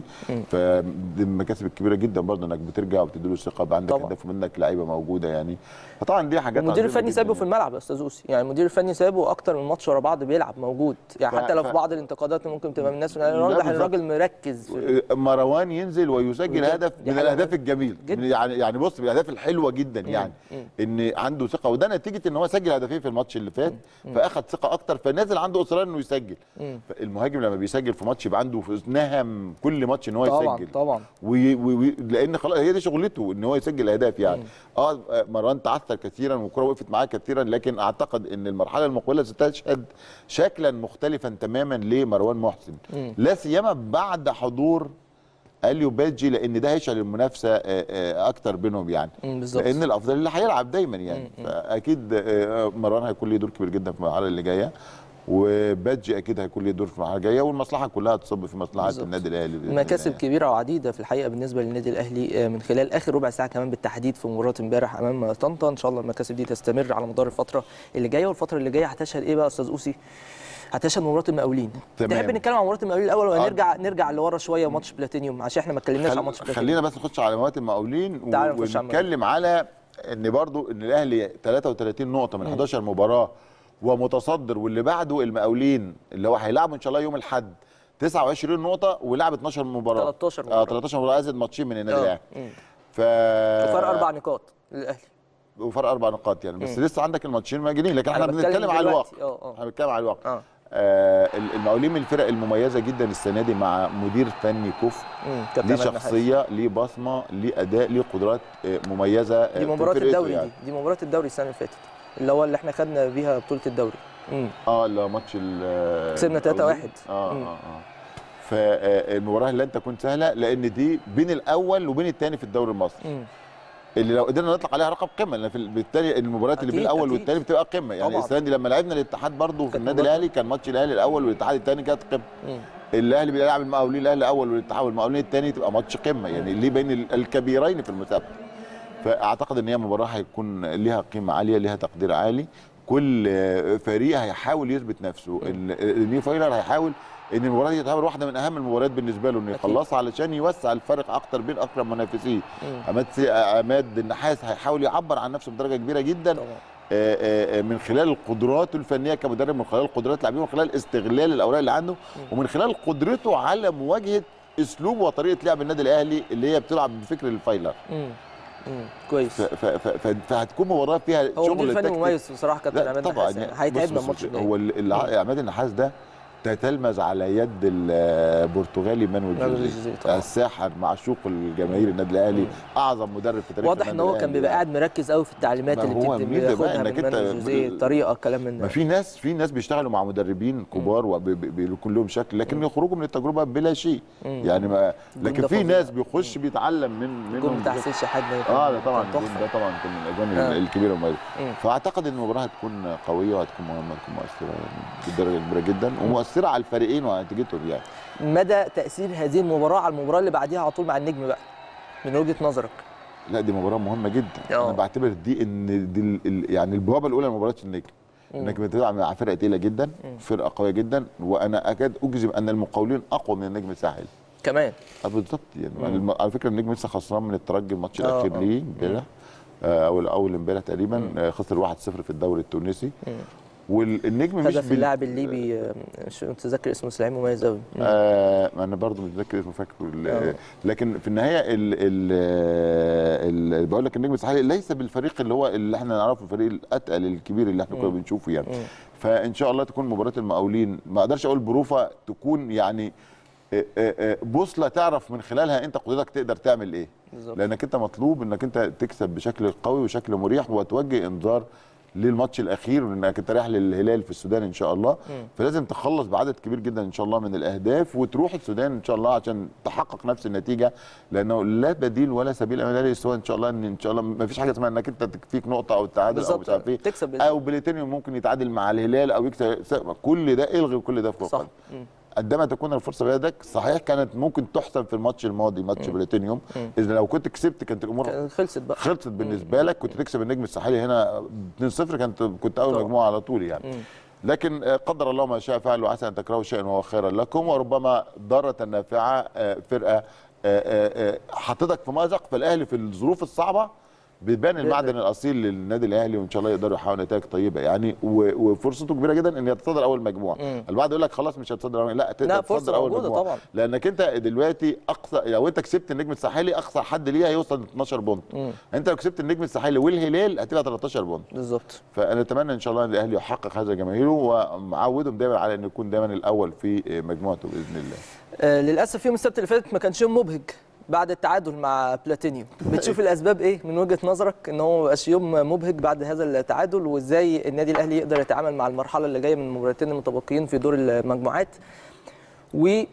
فدي المكاسب الكبيره جدا برضه انك بترجع وبتدي له ثقه يبقى عندك طبعا. هدف ومنك لعيبه موجوده يعني فطبعا دي حاجات المدير عظيمة الفني جداً سابه في يعني. الملعب يا استاذ اوسي يعني المدير الفني سابه اكتر من ماتش ورا بعض بيلعب موجود يعني ف- حتى لو في ف- بعض الانتقادات اللي ممكن تبقى من الناس لا، الراجل بالظبط. الراجل مركز في مروان ينزل ويسجل بجد، هدف دي من حاجة الاهداف مهمة. الجميل جدا. من يعني يعني بص من الاهداف الحلوه جدا يعني ان عنده ثقه وده نتيجه ان هو سجل هدفين في الماتش اللي فات فاخد ثقه اكتر فنازل عنده اصرار انه يسجل المهاجم لما بيسجل في ماتش يبقى عنده نهم كل ماتش ان هو طبعا يسجل طبعا وي وي لان خلاص هي دي شغلته ان هو يسجل اهداف يعني اه مروان تعثر كثيرا والكره وقفت معاه كثيرا لكن اعتقد ان المرحله المقبله ستشهد شكلا مختلفا تماما لمروان محسن لا سيما بعد حضور اليو بادجي لان ده هيشعل المنافسه آه، آه، اكتر بينهم يعني مم، بالظبط. لان الافضل اللي هيلعب دايما يعني فاكيد آه، مروان هيكون له دور كبير جدا في المرحله اللي جايه وبادجي اكيد هيكون له دور في المرحله الجايه والمصلحه كلها تصب في مصلحه بالظبط. النادي الاهلي بإذن مكاسب الله. كبيره وعديده في الحقيقه بالنسبه للنادي الاهلي آه، من خلال اخر ربع ساعه كمان بالتحديد في مباراه امبارح امام طنطا ان شاء الله المكاسب دي تستمر على مدار الفتره اللي جايه والفتره اللي جايه هتشهد ايه بقى يا استاذ اوسي هتشهد مباراه المقاولين تمام. تحب نتكلم عن مباراه المقاولين الاول ولا آه. نرجع نرجع لورا شويه وماتش بلاتينيوم عشان احنا ما اتكلمناش عن خل... ماتش بلاتينيوم خلينا بس نخش على مواد المقاولين و... تعال نخش على ونتكلم على ان برضو ان الاهلي 33 نقطه من 11 مباراه ومتصدر واللي بعده المقاولين اللي هو هيلعبوا ان شاء الله يوم الاحد 29 نقطه ولعب 12 مباراه 13 اه مباراة. 13 مباراه ازيد ماتشين من النادي آه. الاهلي مم. ف وفرق اربع نقاط للاهلي وفرق اربع نقاط يعني بس لسه عندك الماتشين ماجنين لكن أنا احنا بتكلم بنتكلم على دلوقتي. الواقع اه اه احنا بنتكلم على الواقع اه آه المقاولين من الفرق المميزه جدا السنه دي مع مدير فني كفء مم. كابتن ليه عماد نحاس. شخصيه ليه بصمه ليه اداء ليه قدرات آه، مميزه آه، دي في مباراه فرقته الدوري يعني. دي دي مباراه الدوري السنه اللي فاتت اللي هو اللي احنا خدنا بيها بطوله الدوري مم. اه لا ماتش ال كسبنا 3-1. اه مم. اه اه فالمباراه لن تكون سهله لان دي بين الاول وبين الثاني في الدوري المصري مم. اللي لو قدرنا نطلق عليها رقم قمه لان في ال- بالتالي المباريات اللي بين أكيد، الاول أكيد. والثاني بتبقى قمه يعني طبعاً. السنه دي لما لعبنا الاتحاد برضه في كانت النادي مباراة. الاهلي كان ماتش الاهلي الاول والاتحاد الثاني كانت قمه مم. الاهلي بيلعب المقاولين الاهلي الاول والاتحاد والمقاولين الثاني تبقى ماتش قمه يعني ليه بين ال- الكبيرين في المسابقه فاعتقد ان هي مباراه هيكون ليها قيمه عاليه ليها تقدير عالي كل آه، فريق هيحاول يثبت نفسه ال- النيو فاينل هيحاول ان المباراه دي تعتبر واحده من اهم المباريات بالنسبه له انه أكيد. يخلصها علشان يوسع الفرق اكتر بين اقرب منافسيه عماد سي- عماد النحاس هيحاول يعبر عن نفسه بدرجه كبيره جدا طبعا آه، آه، آه، من خلال قدراته الفنيه كمدرب من خلال قدرات اللاعبين من خلال استغلال الاوراق اللي عنده ومن خلال قدرته على مواجهه اسلوب وطريقه لعب النادي الاهلي اللي هي بتلعب بفكر الفايلر مم. مم. كويس ف- ف- ف- ف- فهتكون مباراه فيها هو شغل مدير فني تكتيك. مميز بصراحه كابتن لا عماد طبعا نحاس يعني هيتعبنا بص- الماتش بص- الجاي هو ال- الع- عماد النحاس ده تتلمذ على يد البرتغالي مانويل مانويل جوزيه جوزيه طبعا. الساحر معشوق الجماهير النادي الاهلي اعظم مدرب في تاريخ واضح ان النادي هو كان الأهلي بيبقى يعني. قاعد مركز قوي في التعليمات ما اللي هو بتدي ميزة بقى بياخدها إنك من أنت مانويل جوزيه بال- طريقه كلام من ما ده في ناس في ناس بيشتغلوا مع مدربين كبار وبيكون لهم شكل لكن يخرجوا من التجربه بلا شيء يعني ما الجون لكن ده في فظيع. ناس بيخش بيتعلم من الجون منهم بتاع حسين شحات ده اه كان- ده طبعا كان الجون تحفه ده طبعا كان من الاجوان آه. الكبيره والمميزه مم. فاعتقد ان المباراه هتكون قويه وهتكون مهمه هتكون مؤثره بدرجه كبيره جدا ومؤثره على الفريقين ونتيجتهم يعني مدى تاثير هذه المباراه على المباراه اللي بعديها على طول مع النجم بقى من وجهه نظرك لا دي مباراه مهمه جدا آه. انا بعتبر دي ان دي ال- ال- يعني البوابه الاولى لمباراه النجم انك بتلعب مع فرقه تقيله جدا فرقه قويه جدا وانا اكاد اجزم ان المقاولين اقوى من النجم الساحلي كمان آه بالظبط يعني الم- على فكره النجم لسه خسران من الترجي الماتش آه، الاخير آه. ليه امبارح آه، او اول امبارح تقريبا آه، خسر 1-0 في الدوري التونسي والنجم مش هدف بال- اللاعب الليبي آه، مش متذكر اسمه بس لعيب مميز قوي آه انا برضو مش متذكر اسمه فاكره ال- آه. لكن في النهايه ال ال ال بقول لك النجم الساحلي ليس بالفريق اللي هو اللي احنا نعرفه الفريق الاتقل الكبير اللي احنا كنا بنشوفه يعني فان شاء الله تكون مباراه المقاولين ما اقدرش اقول بروفه تكون يعني آه، آه، آه، بوصله تعرف من خلالها انت قدرتك تقدر تعمل ايه بالظبط. لانك انت مطلوب انك انت تكسب بشكل قوي وشكل مريح وتوجه انذار للماتش الاخير وانك انت رايح للهلال في السودان ان شاء الله فلازم تخلص بعدد كبير جدا ان شاء الله من الاهداف وتروح السودان ان شاء الله عشان تحقق نفس النتيجه لانه لا بديل ولا سبيل امام الاهلي سوى ان شاء الله ان ان شاء الله ما فيش حاجه اسمها انك انت تكفيك نقطه او التعادل او بالظبط. مش عارف ايه تكسب بإذن او بليتينيوم ممكن يتعادل مع الهلال او يكسب كل ده الغي كل ده في كره صح القدم. مم. عندما تكون الفرصه بيدك صحيح كانت ممكن تحسم في الماتش الماضي ماتش بلاتينيوم اذا لو كنت كسبت كانت الامور كانت خلصت بقى خلصت بالنسبه لك كنت تكسب النجم الساحلي هنا 2-0 كانت كنت اول طبعا. مجموعه على طول يعني لكن آه، قدر الله ما شاء فعل وعسى ان تكرهوا شيئا وهو خيرا لكم وربما ضاره نافعه آه، فرقه آه، آه، آه، حطتك في مأزق فالاهلي في الظروف الصعبه بيبان المعدن الاصيل للنادي الاهلي وان شاء الله يقدروا يحققوا نتائج طيبه يعني و- وفرصته كبيره جدا ان يتصدر اول مجموعه البعض يقول لك خلاص مش هتصدر أول لا تقدر لا، فرصة تتصدر اول موجودة مجموعه طبعا. لانك انت دلوقتي اقصى لو انت كسبت النجم الساحلي اقصى حد ليها هيوصل 12 بونت انت لو كسبت النجم الساحلي والهلال هتبقى 13 بونت بالظبط فانا اتمنى ان شاء الله ان الاهلي يحقق هذا جماهيره ومعودهم دايما على انه يكون دايما الاول في مجموعته باذن الله آه للاسف يوم السبت اللي فات ما كانش يوم مبهج بعد التعادل مع بلاتينيوم بتشوف الاسباب ايه من وجهه نظرك ان هو ما بقاش يوم مبهج بعد هذا التعادل وازاي النادي الاهلي يقدر يتعامل مع المرحله اللي جايه من المباراتين المتبقيين في دور المجموعات وهل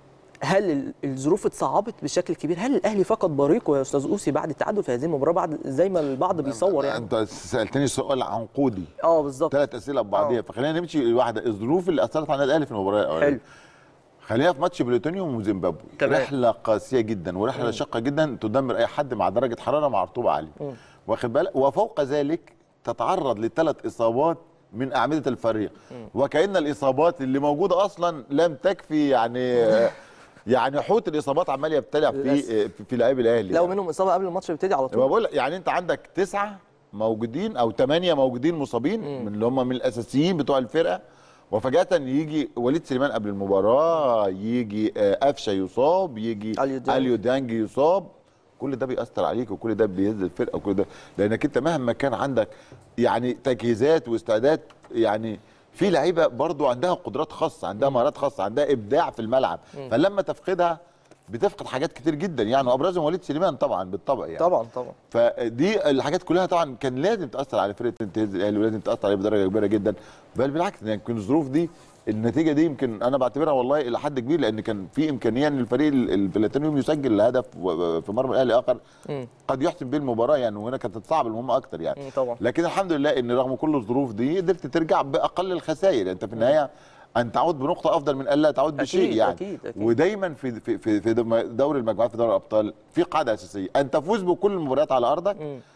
ال- الظروف اتصعبت بشكل كبير هل الاهلي فقد بريقه يا استاذ اوسي بعد التعادل في هذه المباراه بعد زي ما البعض بيصور يعني انت سالتني سؤال عنقودي اه بالظبط ثلاث اسئله ببعضيها آه. فخلينا نمشي واحده الظروف اللي اثرت على النادي الاهلي في المباراه الاولانيه حلو خلينا في ماتش بلوتونيوم وزيمبابوي تمام. رحله قاسيه جدا ورحله شاقه جدا تدمر اي حد مع درجه حراره مع رطوبه عاليه واخد بالك وفوق ذلك تتعرض لثلاث اصابات من اعمده الفريق وكأن الاصابات اللي موجوده اصلا لم تكفي يعني يعني حوت الاصابات عمال يبتلع في للأسف. في لاعبي الاهلي لو يعني. منهم اصابه قبل الماتش يبتدي على ما طول بقول لك يعني انت عندك تسعه موجودين او ثمانيه موجودين مصابين من اللي هم من الاساسيين بتوع الفرقه وفجاه يجي وليد سليمان قبل المباراه يجي آه، قفشه يصاب يجي أليو ديانج. اليو دانج يصاب كل ده بيأثر عليك وكل ده بيهز الفرقه وكل ده لانك انت مهما كان عندك يعني تجهيزات واستعداد يعني في لعيبه برضو عندها قدرات خاصه عندها مهارات خاصه عندها ابداع في الملعب فلما تفقدها بتفقد حاجات كتير جدا يعني وابرزهم وليد سليمان طبعا بالطبع يعني طبعا طبعا فدي الحاجات كلها طبعا كان لازم تاثر على فرقه انتهاز الاهلي ولازم تاثر عليه بدرجه كبيره جدا بل بالعكس يعني يمكن الظروف دي النتيجه دي يمكن انا بعتبرها والله الى حد كبير لان كان في امكانيه ان الفريق ال- البلاتينيوم يسجل الهدف و- في مرمى الاهلي اخر مم. قد يحسم به المباراه يعني وهنا كانت تصعب المهمه اكتر يعني مم، طبعا لكن الحمد لله ان رغم كل الظروف دي قدرت ترجع باقل الخسائر انت في النهايه ان تعود بنقطه افضل من الا تعود بشيء أكيد، يعني أكيد، أكيد. ودايما في في في في دوري المجموعات في دوري الابطال في قاعده اساسيه ان تفوز بكل المباريات على ارضك مم.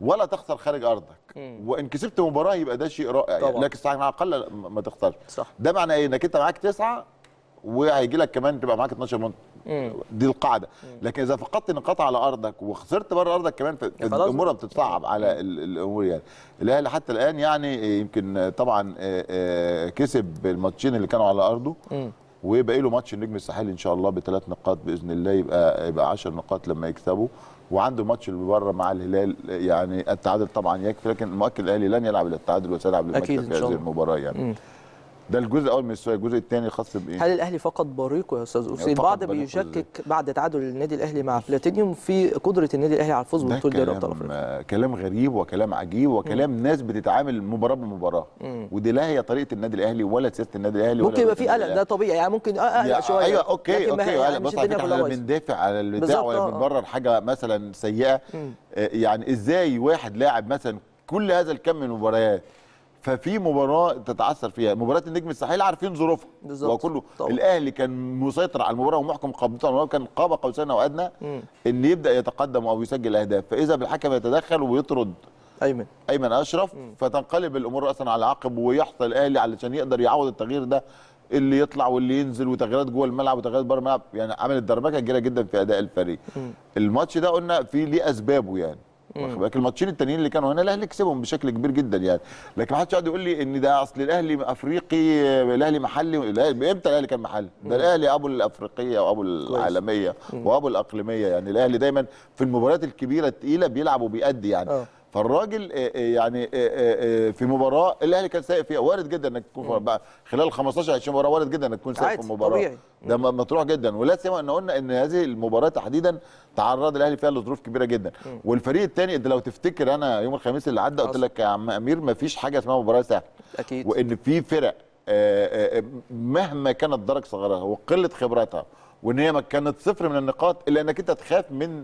ولا تخسر خارج ارضك وان كسبت مباراه يبقى ده شيء رائع يعني طبعاً. لكن على الاقل ما- ما تخسرش صح. ده معنى ايه انك انت معاك تسعه وهيجي لك كمان تبقى معاك 12 منطقه دي القاعده لكن اذا فقدت نقاط على ارضك وخسرت بره ارضك كمان ف- يا خلاص. الامور بتتصعب على ال- الامور يعني الاهلي حتى الان يعني يمكن طبعا آه، آه، كسب الماتشين اللي كانوا على ارضه وباقي له ماتش النجم الساحلي ان شاء الله بثلاث نقاط باذن الله يبقى يبقى 10 نقاط لما يكسبوا وعنده الماتش اللي بره مع الهلال يعني التعادل طبعا يكفي لكن المؤكد الاهلي لن يلعب الا التعادل وسيلعب أكيد للمكسب إن في شاء هذه الله. المباراه يعني ده الجزء الاول من السؤال الجزء الثاني خاص بايه؟ هل الاهلي فقد بريقه يا استاذ اوسي فقد البعض بريقه بيشكك بعد تعادل النادي الاهلي مع بلاتينيوم في قدره النادي الاهلي على الفوز ده ببطوله دوري ابطال كلام افريقيا آه، كلام غريب وكلام عجيب وكلام ناس بتتعامل مباراه بمباراه ودي لا هي طريقه النادي الاهلي ولا سياسه النادي الاهلي ممكن ولا يبقى في النادي قلق الأهلي. ده طبيعي يعني ممكن اقلق يا- شويه ايوه اوكي لكن ما اوكي هي- ولا مش بص على الدنيا فكره كلها احنا بايظة. بندافع على البتاع بالظبط، ولا آه، آه. بنبرر حاجه مثلا سيئه آه، يعني ازاي واحد لاعب مثلا كل هذا الكم من المباريات ففي مباراه تتعثر فيها مباراه النجم الساحلي عارفين ظروفها بالظبط، وكله طبعا. الاهلي كان مسيطر على المباراه ومحكم قبضته على المباراه كان قاب قوسين او ادنى ان يبدا يتقدم او يسجل اهداف فاذا بالحكم يتدخل ويطرد ايمن ايمن اشرف فتنقلب الامور اصلا على عقب ويحصل الاهلي علشان يقدر يعوض التغيير ده اللي يطلع واللي ينزل وتغييرات جوه الملعب وتغييرات بره الملعب يعني عملت دربكه كبيره جدا في اداء الفريق الماتش ده قلنا في ليه اسبابه يعني واخد بالك الماتشين التانيين اللي كانوا هنا الاهلي كسبهم بشكل كبير جدا يعني لكن ما حدش يقعد يقول لي ان ده اصل الاهلي افريقي الاهلي محلي الأهلي- امتى الاهلي كان محلي ده الاهلي ابو الافريقيه وابو العالميه وابو الاقليميه يعني الاهلي دايما في المباريات الكبيره الثقيله بيلعب وبيأدي يعني آه. فالراجل آه، آه، يعني آه، آه، آه، في مباراه الاهلي كان سايق فيها وارد جدا انك تكون في- بقى خلال 15 20 مباراه وارد جدا انك تكون سايق في عادي، المباراه طبيعي. ده م- مطروح جدا ولا سيما ان قلنا ان هذه المباراه تحديدا تعرض الاهلي فيها لظروف كبيره جدا والفريق الثاني انت لو تفتكر انا يوم الخميس اللي عدى قلت حصل. لك يا عم امير ما فيش حاجه اسمها مباراه سهله اكيد وان في فرق آه، آه، مهما كانت درجه صغرها وقله خبراتها وان هي ما كانت صفر من النقاط الا انك انت تخاف من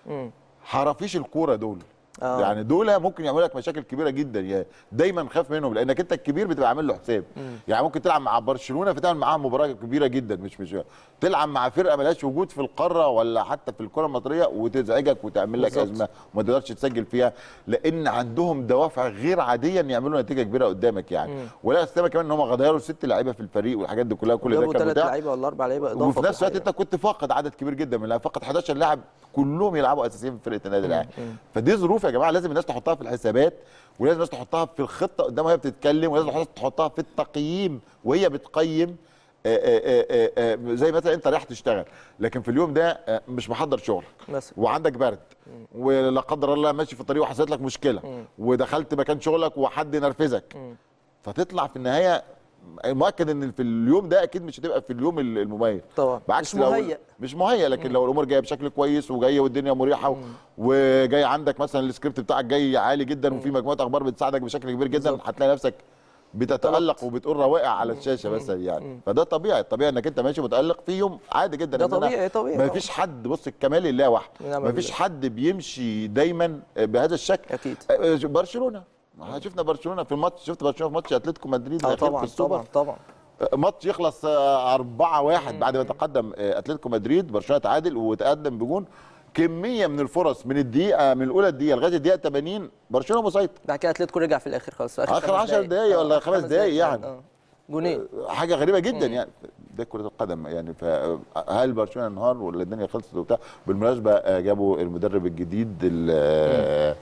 حرافيش الكوره دول آه. يعني دول ممكن يعملوا لك مشاكل كبيره جدا يعني دايما خاف منهم لانك انت الكبير بتبقى عامل له حساب يعني ممكن تلعب مع برشلونه فتعمل معاها مباراه كبيره جدا مش مش تلعب مع فرقه ملهاش وجود في القاره ولا حتى في الكره المصريه وتزعجك وتعمل لك بالظبط. ازمه وما تقدرش تسجل فيها لان عندهم دوافع غير عاديه ان يعملوا نتيجه كبيره قدامك يعني ولا استمع كمان ان هم غيروا ست لعيبه في الفريق والحاجات دي كلها كل ده جابوا كان ثلاث متاح لعيبه ولا اربع لعيبه اضافه وفي نفس الوقت الحقيقة. انت كنت فاقد عدد كبير جدا من اللاعب فاقد 11 لاعب كلهم يلعبوا اساسيين في فرقه النادي الاهلي فدي ظروف يا جماعه لازم الناس تحطها في الحسابات ولازم الناس تحطها في الخطه قدام وهي بتتكلم ولازم الناس تحطها في التقييم وهي بتقيم آآ آآ آآ آآ زي مثلا انت رايح تشتغل لكن في اليوم ده آه، مش محضر شغلك مثلا. وعندك برد ولا قدر الله ماشي في الطريق وحصلت لك مشكله ودخلت مكان شغلك وحد نرفزك فتطلع في النهايه مؤكد ان في اليوم ده اكيد مش هتبقى في اليوم المميز طبعا. بعكس مش لو مهيأ. مش مهيأ لكن لو الامور جايه بشكل كويس وجايه والدنيا مريحه و- وجاي عندك مثلا السكريبت بتاعك جاي عالي جدا وفي مجموعه اخبار بتساعدك بشكل كبير جدا بالظبط. هتلاقي نفسك بتتالق وبتقول روائع على الشاشه بس يعني فده طبيعي الطبيعي انك انت ماشي متالق في يوم عادي جدا ده إن أنا- طبيعي، طبيعي ما طبعا. فيش حد بص الكمال لله وحده نعم ما فيش بالله. حد بيمشي دايما بهذا الشكل أكيد. آه، برشلونه احنا شفنا برشلونه في الماتش شفت برشلونه في ماتش اتلتيكو مدريد اه الأخير طبعا في السوبر طبعا طبعا ماتش يخلص 4 1 بعد ما تقدم آه، اتلتيكو مدريد برشلونه تعادل وتقدم بجون كميه من الفرص من الدقيقه من الاولى الدقيقه لغايه الدقيقه 80 برشلونه مسيطر بعد كده اتلتيكو رجع في الاخر خالص في آخر خمس 10 دقايق ولا آه، خمس دقايق يعني. آه. جونين حاجه غريبه جدا يعني ده كره القدم يعني فهل برشلونه انهار ولا الدنيا خلصت وبتاع بالمناسبه آه، جابوا المدرب الجديد ال- آه،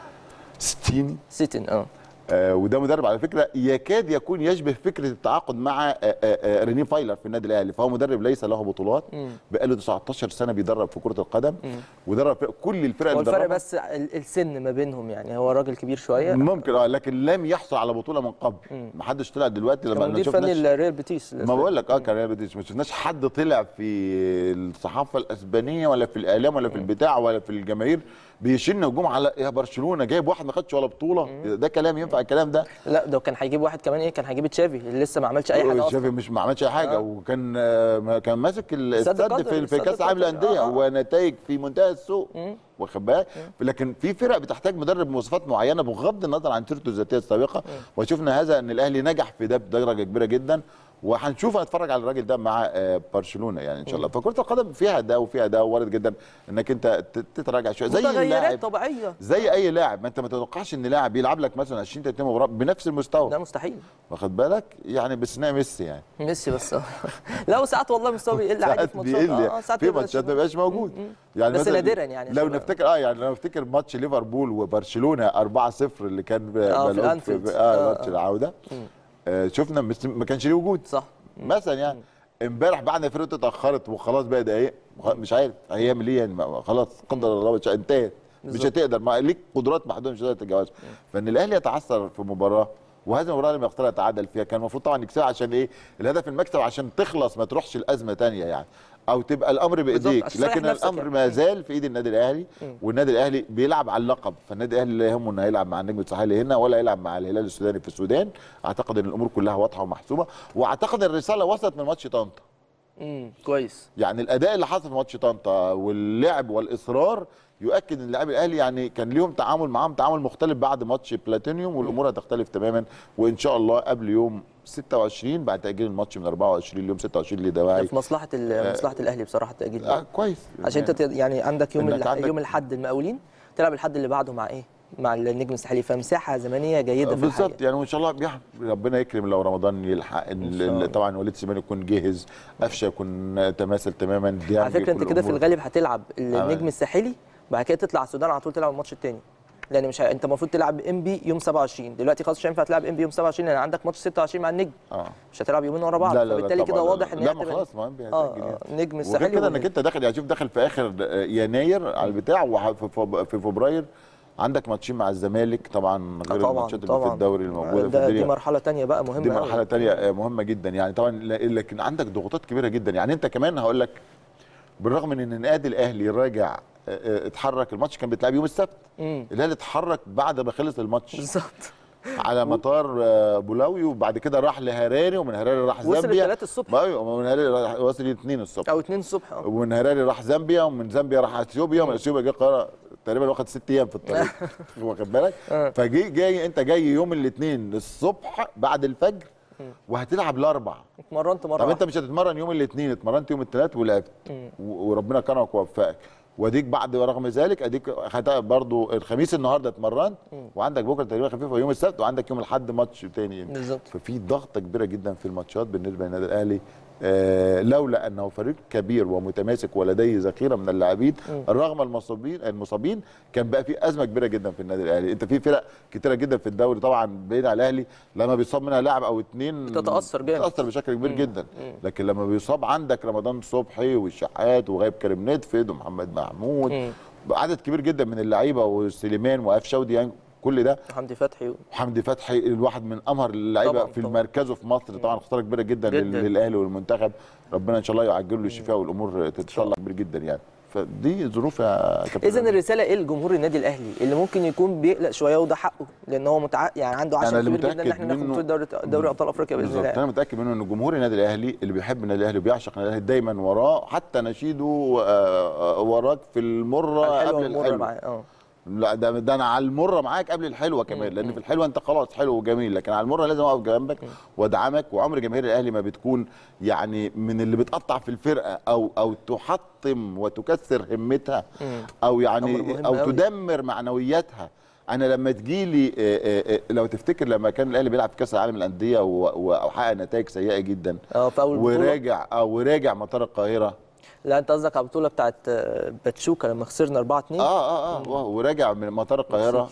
ستين سيتن اه آه، وده مدرب على فكره يكاد يكون يشبه فكره التعاقد مع آه، آه، آه، ريني فايلر في النادي الاهلي فهو مدرب ليس له بطولات بقاله 19 سنه بيدرب في كره القدم ودرب فرق- كل الفرق هو اللي الفرق دربها بس ال- السن ما بينهم يعني هو راجل كبير شويه ممكن اه لكن لم يحصل على بطوله من قبل ما حدش طلع دلوقتي لما كان ما مدير فني شفناش الريال بيتيس ما بقول لك اه كان ريال بيتيس ما شفناش حد طلع في الصحافه الاسبانيه ولا في الاعلام ولا في البتاع ولا في الجماهير بيشن هجوم على يا برشلونه جايب واحد ما خدش ولا بطوله ده كلام ينفع الكلام ده لا ده كان هيجيب واحد كمان ايه كان هيجيب تشافي اللي لسه ما عملش اي حاجه شافي اصلا مش ما عملش اي حاجه آه. وكان آه، ما كان ماسك سد الاستاد قطر، في, في سد كاس العالم قطر. للانديه آه، آه. ونتائج في منتهى السوء واخد بالك لكن في فرق بتحتاج مدرب بمواصفات معينه بغض النظر عن سيرته الذاتيه السابقه وشفنا هذا ان الاهلي نجح في ده بدرجه كبيره جدا وهنشوف هنتفرج على الراجل ده مع آه، برشلونه يعني ان شاء الله فكره القدم فيها ده وفيها ده وارد جدا انك انت ت- تتراجع شويه زي اللاعب متغيرات طبيعيه زي اي لاعب ما انت ما تتوقعش ان لاعب يلعب لك مثلا 20 30 مباراه بنفس ده المستوى مستحيل واخد بالك يعني باستثناء ميسي يعني ميسي بس لا وساعات والله مستواه بيقل عادي ساعات في ماتشات بيقل اه ساعات في بيبقى ماتشات ما شبه- بيبقاش موجود يعني بس مثلا نادراً يعني لو عشان- نفتكر اه يعني لو نفتكر ماتش ليفربول وبرشلونه 4-0 اللي كان ب- آه، في ملعوب الأنفيلد. اه آه، ماتش آه. العوده آه شفنا ميسي ما كانش ليه وجود صح مثلا يعني امبارح بعد ما فرقته اتاخرت وخلاص بقى دقايق مش عارف هيعمل ايه يعني ما- خلاص قدر الله مش انتهت مش بالظبط. هتقدر ما ليك قدرات محدوده مش هتقدر تتجاوزها فان الاهلي يتعثر في مباراه وهذه المباراه لما يختار يتعادل فيها كان المفروض طبعا يكسبها عشان ايه الهدف المكسب عشان تخلص ما تروحش الازمه تانية يعني او تبقى الامر بايديك عشان تريح لكن نفسك الامر يعني. ما زال في ايد النادي الاهلي والنادي الاهلي بيلعب على اللقب فالنادي الاهلي لا يهمه انه هيلعب مع النجم الساحلي هنا ولا يلعب مع الهلال السوداني في السودان اعتقد ان الامور كلها واضحه ومحسوبه واعتقد الرساله وصلت من ماتش طنطا امم كويس يعني الاداء اللي حصل في ماتش طنطا واللعب والاصرار يؤكد ان اللاعب الاهلي يعني كان ليهم تعامل معاهم تعامل مختلف بعد ماتش بلاتينيوم والامور هتختلف تماما وان شاء الله قبل يوم 26 بعد تاجيل الماتش من 24 ليوم 26 لدواعي في مصلحه ال- مصلحه الاهلي بصراحه التاجيل ده. آه كويس عشان انت ت- يعني عندك يوم إنك الح... عندك- يوم الاحد المقاولين تلعب الحد اللي بعده مع ايه؟ مع النجم الساحلي فمساحه زمنيه جيده في بالظبط الحقيقه يعني وان شاء الله بيح- ربنا يكرم لو رمضان يلحق ال- شاء الله. ال- طبعا وليد سليمان يكون جاهز قفشه يكون تماثل تماما ديانج على فكره انت كل كده في الأمور. الغالب هتلعب النجم الساحلي بعد كده تطلع السودان على طول تلعب الماتش الثاني لان مش ه... انت المفروض تلعب ام بي يوم 27 دلوقتي خلاص مش هينفع تلعب ام بي يوم 27 لان عندك ماتش 26 مع النجم اه مش هتلعب يومين ورا بعض لا لا لا فبالتالي كده طبعاً، واضح لا, ان لا هي ما هتبقى- خلاص ما هي اه هتأجل يعني. آه، نجم وغير الساحلي كده انك والنجم. انت داخل يعني شوف داخل في اخر يناير على البتاع وفي فب- في فبراير عندك ماتشين مع الزمالك طبعا آه، غير طبعا الماتشات اللي في طبعا الدوري الموجوده في ده دي الدنيا مرحله تانية بقى مهمه دي أوي. مرحله تانية مهمه جدا يعني طبعا ل- لكن عندك ضغوطات كبيره جدا يعني انت كمان هقول لك بالرغم من ان النادي الاهلي راجع اه، اه، اتحرك الماتش كان بيتلعب يوم السبت مم. الاهلي اتحرك بعد ما خلص الماتش بالظبط على مطار اه، بولاوي وبعد كده راح لهراري ومن هراري راح وصل زامبيا الثلاث الصبح. ما ايوه ومن هراري راح- وصل 2 الصبح او 2 الصبح اه ومن هراري راح زامبيا ومن زامبيا راح اثيوبيا ومن اثيوبيا جه القاهره تقريبا واخد ست ايام في الطريق واخد بالك آه. فجي جاي انت جاي يوم الاثنين الصبح بعد الفجر وهتلعب الاربع اتمرنت مره طب انت واحدة. مش هتتمرن يوم الاثنين اتمرنت يوم الثلاث ولعبت و- وربنا كرمك ووفقك واديك بعد رغم ذلك اديك خدت برضو الخميس النهارده اتمرنت وعندك بكره تقريبا خفيفه يوم السبت وعندك يوم الاحد ماتش تاني بالظبط. ففي ضغطه كبيره جدا في الماتشات بالنسبه للنادي الاهلي آه لولا انه فريق كبير ومتماسك ولديه ذخيره من اللاعبين رغم المصابين المصابين كان بقى في ازمه كبيره جدا في النادي الاهلي انت في فرق كتيره جدا في الدوري طبعا بعيد عن الاهلي لما بيصاب منها لاعب او اتنين بتتأثر جامد. بتتاثر بشكل كبير جدا لكن لما بيصاب عندك رمضان صبحي والشحات وغايب كريم ندفد ومحمد محمود مم. عدد كبير جدا من اللعيبه وسليمان وقفشه وديان كل ده حمدي فتحي و... وحمدي فتحي الواحد من امهر اللعيبه طبعاً، في طبعاً. مركزه في مصر طبعا خساره كبيره جدا, جداً. جداً. للاهلي والمنتخب ربنا ان شاء الله يعجل له الشفاء والامور تتصلح كبير جدا يعني فدي ظروف يا كابتن اذا الرساله ايه لجمهور النادي الاهلي اللي ممكن يكون بيقلق شويه وده حقه لان هو متع... يعني عنده أنا عشم اللي كبير جدا ان متأكد احنا ناخد منه- بطوله دوري دوري ابطال افريقيا باذن بالظبط الله انا متاكد منه ان جمهور النادي الاهلي اللي بيحب النادي الاهلي وبيعشق النادي الاهلي دايما وراه حتى نشيده آه، آه، وراك في المره الحلوه قبل والمره الحلوه معاه اه لا ده ده انا على المره معاك قبل الحلوه كمان لان في الحلوه انت خلاص حلو وجميل لكن على المره لازم اقف جنبك وادعمك وعمر جماهير الاهلي ما بتكون يعني من اللي بتقطع في الفرقه او او تحطم وتكسر همتها او أمر يعني مهم او أوي. تدمر معنوياتها انا لما تجيلي آه، آه، آه، لو تفتكر لما كان الاهلي بيلعب في كاس العالم للانديه و- وحقق نتائج سيئه جدا اه في اول بطوله وراجع اه وراجع مطار القاهره لا انت قصدك على البطوله بتاعت آه، باتشوكا لما خسرنا 4 2 اه اه اه وراجع من مطار القاهره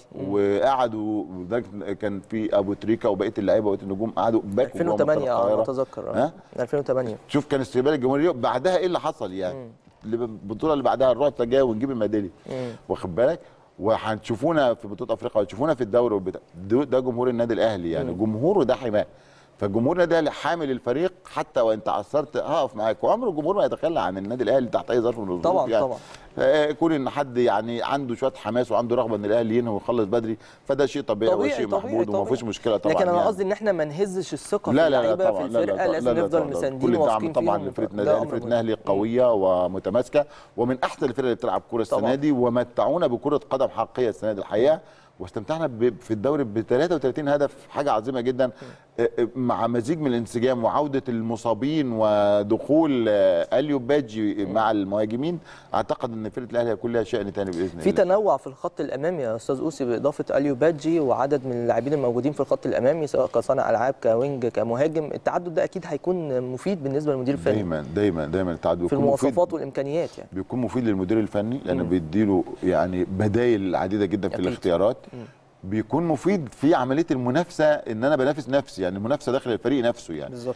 وقعدوا لدرجة كان في ابو تريكه وبقيه اللعيبه وبقيه النجوم قعدوا باكوا جوه مطار 2008 اه القاهرة. انا اتذكر اه ها 2008 شوف كان استقبال الجمهوريه بعدها ايه اللي حصل يعني اللي البطوله اللي بعدها نروح تجاوز ونجيب الميداليه واخد بالك وهتشوفونا في بطوله افريقيا وتشوفونا في الدوري والبتاع ده ده جمهور النادي الاهلي يعني جمهوره ده حماه فالجمهور النادي الاهلي حامل الفريق حتى وان تعثرت هقف معاك وعمر الجمهور ما يتخلى عن النادي الاهلي تحت اي ظرف من الظروف طبعاً، يعني. طبعاً. آه، كون ان حد يعني عنده شويه حماس وعنده رغبه ان الاهلي ينهي ويخلص بدري فده شيء طبيعي, طبيعي وشيء طبيعي محمود وما طبيعي. فيش مشكله طبعا لكن انا يعني. قصدي ان احنا ما نهزش الثقه في لا لا لا اللعيبه طبعا في لا لا الفرقه طبعا لازم لا لا نفضل طبعا. مساندين كل الدعم واثقين طبعا فيهم. لفرقه ده النادي الاهلي أمر فرقه مهم. الاهلي قويه ومتماسكه ومن احسن الفرق اللي بتلعب كوره السنه طبعا. دي ومتعونا بكره قدم حقيقيه السنه دي الحقيقه واستمتعنا ب- في الدوري ب 33 هدف حاجه عظيمه جدا آه، آه، مع مزيج من الانسجام وعوده المصابين ودخول آه، اليو باجي مع المهاجمين اعتقد ان فرقه الاهلي هيكون لها شان تاني باذن في الله تنوع في الخط الامامي يا استاذ اوسي باضافه اليو بادجي وعدد من اللاعبين الموجودين في الخط الامامي سواء كصانع العاب كوينج كمهاجم التعدد ده اكيد هيكون مفيد بالنسبه للمدير الفني دايما دايما دايما التعدد في بيكون مفيد المواصفات والامكانيات يعني بيكون مفيد للمدير الفني لانه بيديله يعني بدايل عديده جدا في أكيد. الاختيارات بيكون مفيد في عمليه المنافسه ان انا بنافس نفسي يعني المنافسه داخل الفريق نفسه يعني بالظبط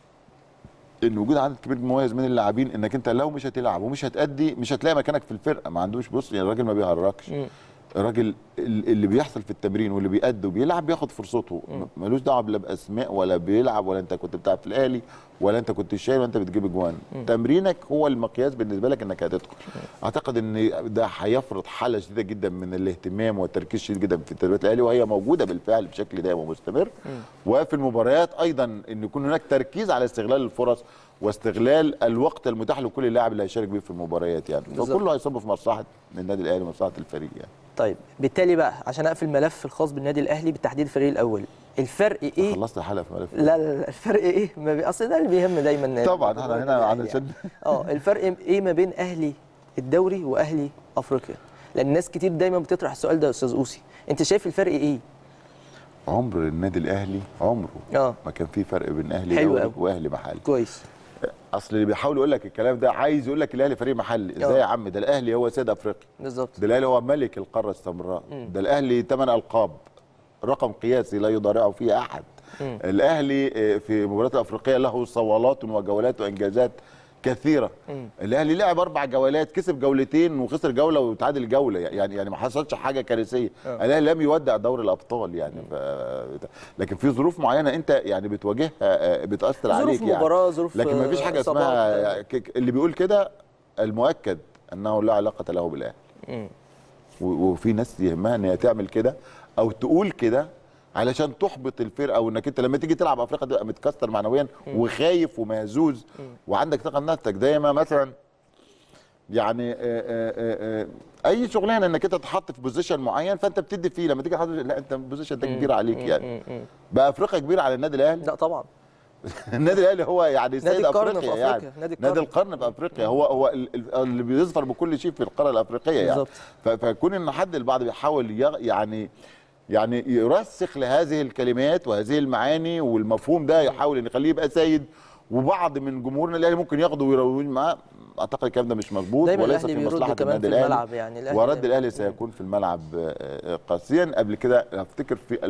ان وجود عدد كبير مميز من اللاعبين انك انت لو مش هتلعب ومش هتأدي مش هتلاقي مكانك في الفرقه ما عندوش بص يعني الراجل ما بيهرجش مم. الراجل ال- اللي بيحصل في التمرين واللي بيأدي وبيلعب بياخد فرصته م- ملوش دعوه لا باسماء ولا بيلعب ولا انت كنت بتلعب في الاهلي ولا انت كنت شايل ولا انت بتجيب اجوان تمرينك هو المقياس بالنسبه لك انك هتدخل اعتقد ان ده هيفرض حاله شديده جدا من الاهتمام والتركيز شديد جدا في تدريبات الاهلي وهي موجوده بالفعل بشكل دائم ومستمر وفي المباريات ايضا ان يكون هناك تركيز على استغلال الفرص واستغلال الوقت المتاح لكل لاعب اللي هيشارك بيه في المباريات يعني بالظبط. فكله هيصب في مصلحه النادي الاهلي ومصلحه الفريق يعني طيب بالتالي بقى عشان اقفل الملف الخاص بالنادي الاهلي بالتحديد الفريق الاول الفرق ايه خلصت الحلقه في ملف لا لا لا الفرق ايه ما بي... اصل ده اللي بيهم دايما طبعا احنا هنا علشان اه الفرق ايه ما بين اهلي الدوري واهلي افريقيا لان ناس كتير دايما بتطرح السؤال ده يا استاذ اوسي انت شايف الفرق ايه عمر النادي الاهلي عمره اه ما كان في فرق بين اهلي حلو دوري أوي. واهلي محلي كويس اصل اللي بيحاول يقول لك الكلام ده عايز يقول لك الاهلي فريق محلي ازاي آه. يا عم ده الاهلي هو سيد افريقيا بالظبط ده الاهلي هو ملك القاره السمراء ده الاهلي ثمان القاب رقم قياسي لا يضارعه فيه احد الاهلي آه، في المباريات الافريقيه له صولات وجولات وانجازات كثيره الاهلي لعب اربع جولات كسب جولتين وخسر جوله وتعادل جوله يعني يعني ما حصلش حاجه كارثيه الاهلي لم يودع دوري الابطال يعني ف... لكن في ظروف معينه انت يعني بتواجهها آه، بتاثر ظروف عليك يعني مباراة، ظروف، لكن ما فيش حاجه آه، اسمها إصابات. يعني ك- اللي بيقول كده المؤكد انه لا علاقه له بالاهلي مم. و- وفي ناس يهمها ان هي تعمل كده او تقول كده علشان تحبط الفرقه وانك انت لما تيجي تلعب افريقيا تبقى متكسر معنويا وخايف ومهزوز وعندك ثقه بنفسك زي ما مثلا يعني آه، آه، آه، آه، اي شغلانه انك انت تتحط في بوزيشن معين فانت بتدي فيه لما تيجي حاطط لا انت البوزيشن ده كبير عليك يعني مم. مم. بقى افريقيا كبيره على النادي الاهلي لا طبعا النادي الاهلي هو يعني سيد القرن في افريقيا أفريقيا، يعني نادي نادي القرن. القرن في افريقيا هو هو ال- ال- اللي بيظفر بكل شيء في القاره الافريقيه يعني بالظبط. ف- فكون ان حد البعض بيحاول يغ- يعني يعني يرسخ لهذه الكلمات وهذه المعاني والمفهوم ده يحاول ان يخليه يبقى سيد وبعض من جمهورنا الاهلي ممكن ياخده ويروج معاه اعتقد الكلام ده مش مظبوط دايما وليس الأهلي في بيرد مصلحه كمان النادي في الاهلي الملعب يعني الأهلي- ورد الاهلي سيكون في الملعب آه، آه، قاسيا قبل كده افتكر في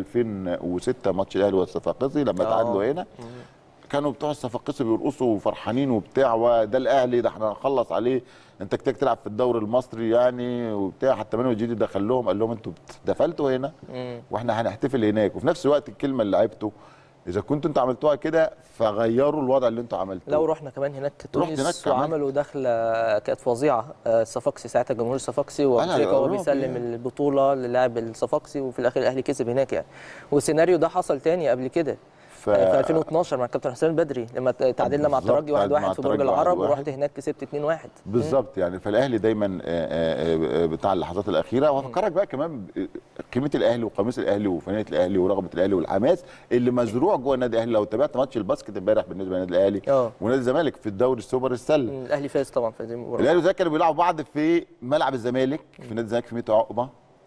2006 ماتش الاهلي والصفاقسي لما آه. تعادلوا هنا كانوا بتوع الصفاقسي بيرقصوا وفرحانين وبتاع وده الاهلي ده احنا هنخلص عليه انت كنت تلعب في الدوري المصري يعني وبتاع حتى منو الجديد دخل لهم قال لهم انتوا دفلتوا هنا مم. واحنا هنحتفل هناك وفي نفس الوقت الكلمه اللي لعبته اذا كنتوا انتوا عملتوها كده فغيروا الوضع اللي انتوا عملتوه لو رحنا كمان هناك رحت هناك تونس كمان. وعملوا دخله كانت فظيعه آه، الصفاقسي ساعتها جمهور الصفاقسي لا، وابو هو أوروبي بيسلم يعني. البطوله للاعب الصفاقسي وفي الاخر الاهلي كسب هناك يعني والسيناريو ده حصل تاني قبل كده ف... في 2012 مع الكابتن حسام البدري لما تعادلنا مع بالظبط، الترجي 1-1 تعادل مع في برج الترجي العرب 1-1. ورحت هناك كسبت 2-1 بالظبط يعني فالاهلي دايما آه، آه، آه، بتاع اللحظات الاخيره وهفكرك بقى كمان ب- قيمه الاهلي وقميص الاهلي وفنانه الاهلي ورغبه الاهلي والحماس اللي مزروع جوه النادي الاهلي لو تابعت ماتش الباسكت امبارح بالنسبه للنادي الاهلي اه ونادي الزمالك في الدوري السوبر السله الاهلي فاز طبعا في هذه المباراه الاهلي والزمالك كانوا بيلعبوا بعض في ملعب الزمالك في نادي الزمالك في 100 عقبه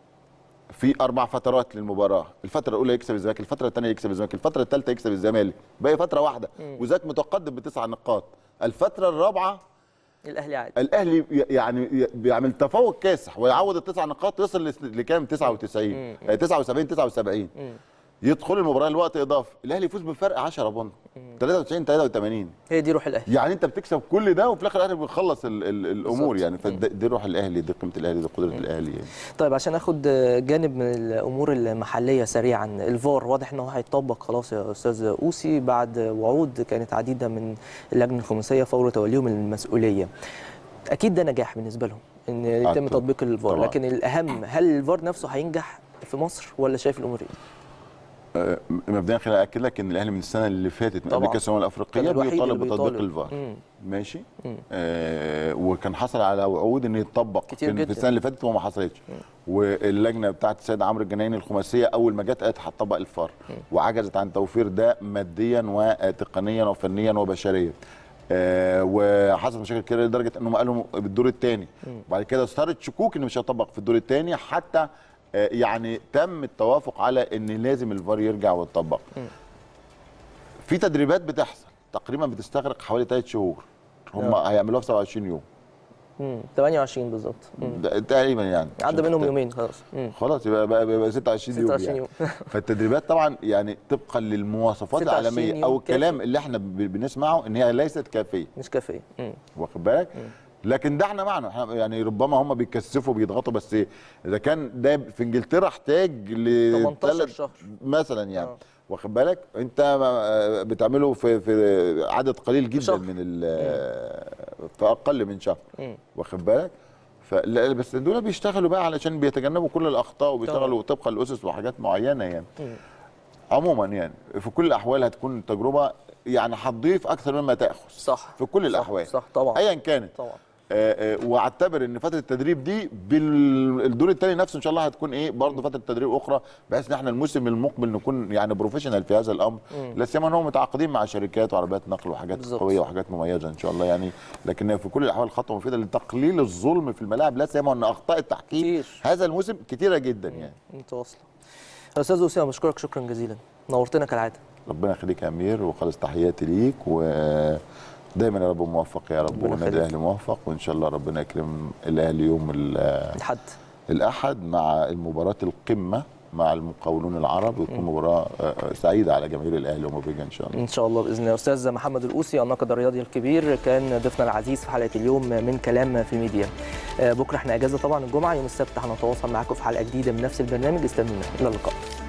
في اربع فترات للمباراه الفتره الاولى يكسب الزمالك الفتره الثانيه يكسب الزمالك الفتره الثالثه يكسب الزمالك باقي فتره واحده وذاك متقدم بتسع نقاط الفتره الرابعه الاهلي عادي الاهلي ي- يعني ي- بيعمل تفوق كاسح ويعوض التسع نقاط يصل لس- لكام 99 آه، 79 79 يدخل المباراه لوقت اضافي الاهلي يفوز بفرق 10 بونت 93 83 هي دي روح الاهلي يعني انت بتكسب كل ده وفي الاخر الاهلي بيخلص ال ال الامور بالظبط. يعني فدي روح الاهلي دي قيمه الاهلي دي قدره الاهلي يعني. طيب عشان اخد جانب من الامور المحليه سريعا الفار واضح ان هو هيطبق خلاص يا استاذ اوسي بعد وعود كانت عديده من اللجنه الخماسيه فور توليهم المسؤوليه اكيد ده نجاح بالنسبه لهم ان يتم طبعاً. تطبيق الفار طبعاً. لكن الاهم هل الفار نفسه هينجح في مصر ولا شايف الامور ايه آه، مبدئيا خليني اكد لك ان الاهلي من السنه اللي فاتت من طبعاً. قبل كاس الامم الافريقيه كان الوحيد بيطالب اللي بتطبيق بيطالب. الفار مم. ماشي آه وكان حصل على وعود ان يتطبق كتير في, جداً. في السنه اللي فاتت وما حصلتش واللجنه بتاعت السيد عمرو الجنايني الخماسيه اول ما جت قالت هتطبق الفار وعجزت عن توفير ده ماديا وتقنيا وفنيا وبشريا آه وحصلت مشاكل كتير لدرجه انهم قالوا بالدور الثاني وبعد كده صارت شكوك ان مش هيطبق في الدور الثاني حتى آه يعني تم التوافق على ان لازم الفار يرجع ويطبق في تدريبات بتحصل تقريبا بتستغرق حوالي ثلاث شهور هم هيعملوها في 27 يوم مم. 28 بالظبط مم. ده تقريبا يعني عدى عشان منهم تت- يومين خلاص مم. خلاص يبقى بقى, بقى 26 يوم 26 يعني. يوم. فالتدريبات طبعا يعني طبقا للمواصفات 26 العالميه يوم او كافي. الكلام اللي احنا ب- بنسمعه ان هي ليست كافيه مش كافيه مم. واخد بالك لكن ده احنا معنا احنا يعني ربما هم بيكثفوا بيضغطوا بس اذا كان ده في انجلترا احتاج ل 18 شهر. مثلا يعني آه. واخد بالك انت ما- بتعمله في في عدد قليل جدا شهر. من ال- في اقل من شهر مم. واخد بالك فلا بس دول بيشتغلوا بقى علشان بيتجنبوا كل الاخطاء وبيشتغلوا طبقا لاسس وحاجات معينه يعني مم. عموما يعني في كل الاحوال هتكون تجربه يعني هتضيف اكثر مما تاخذ صح في كل صح، الاحوال صح طبعا ايا كانت طبعا آه، آه، واعتبر ان فتره التدريب دي بالدور الثاني نفسه ان شاء الله هتكون ايه برضه فتره تدريب اخرى بحيث ان احنا الموسم المقبل نكون يعني بروفيشنال في هذا الامر لا سيما ان هم متعاقدين مع شركات وعربيات نقل وحاجات بالظبط. قويه وحاجات مميزه ان شاء الله يعني لكن في كل الاحوال خطوه مفيده لتقليل الظلم في الملاعب لا سيما ان اخطاء التحكيم كتير. هذا الموسم كتيره جدا يعني متواصله استاذ اسامه بشكرك شكرا جزيلا نورتنا كالعاده ربنا يخليك يا امير وخالص تحياتي ليك ودايما يا رب موفق يا رب ربنا والنادي يخليك. الاهلي موفق وان شاء الله ربنا يكرم الاهلي يوم ال- الحد الاحد مع المباراه القمه مع المقاولون العرب وتكون مباراه آه، آه، سعيده على جماهير الاهلي ومبيجا ان شاء الله ان شاء الله باذن الله استاذ محمد القوسي الناقد الرياضي الكبير كان ضيفنا العزيز في حلقه اليوم من كلام في الميديا آه، بكره احنا اجازه طبعا الجمعه يوم السبت هنتواصل معاكم في حلقه جديده من نفس البرنامج استنونا الى اللقاء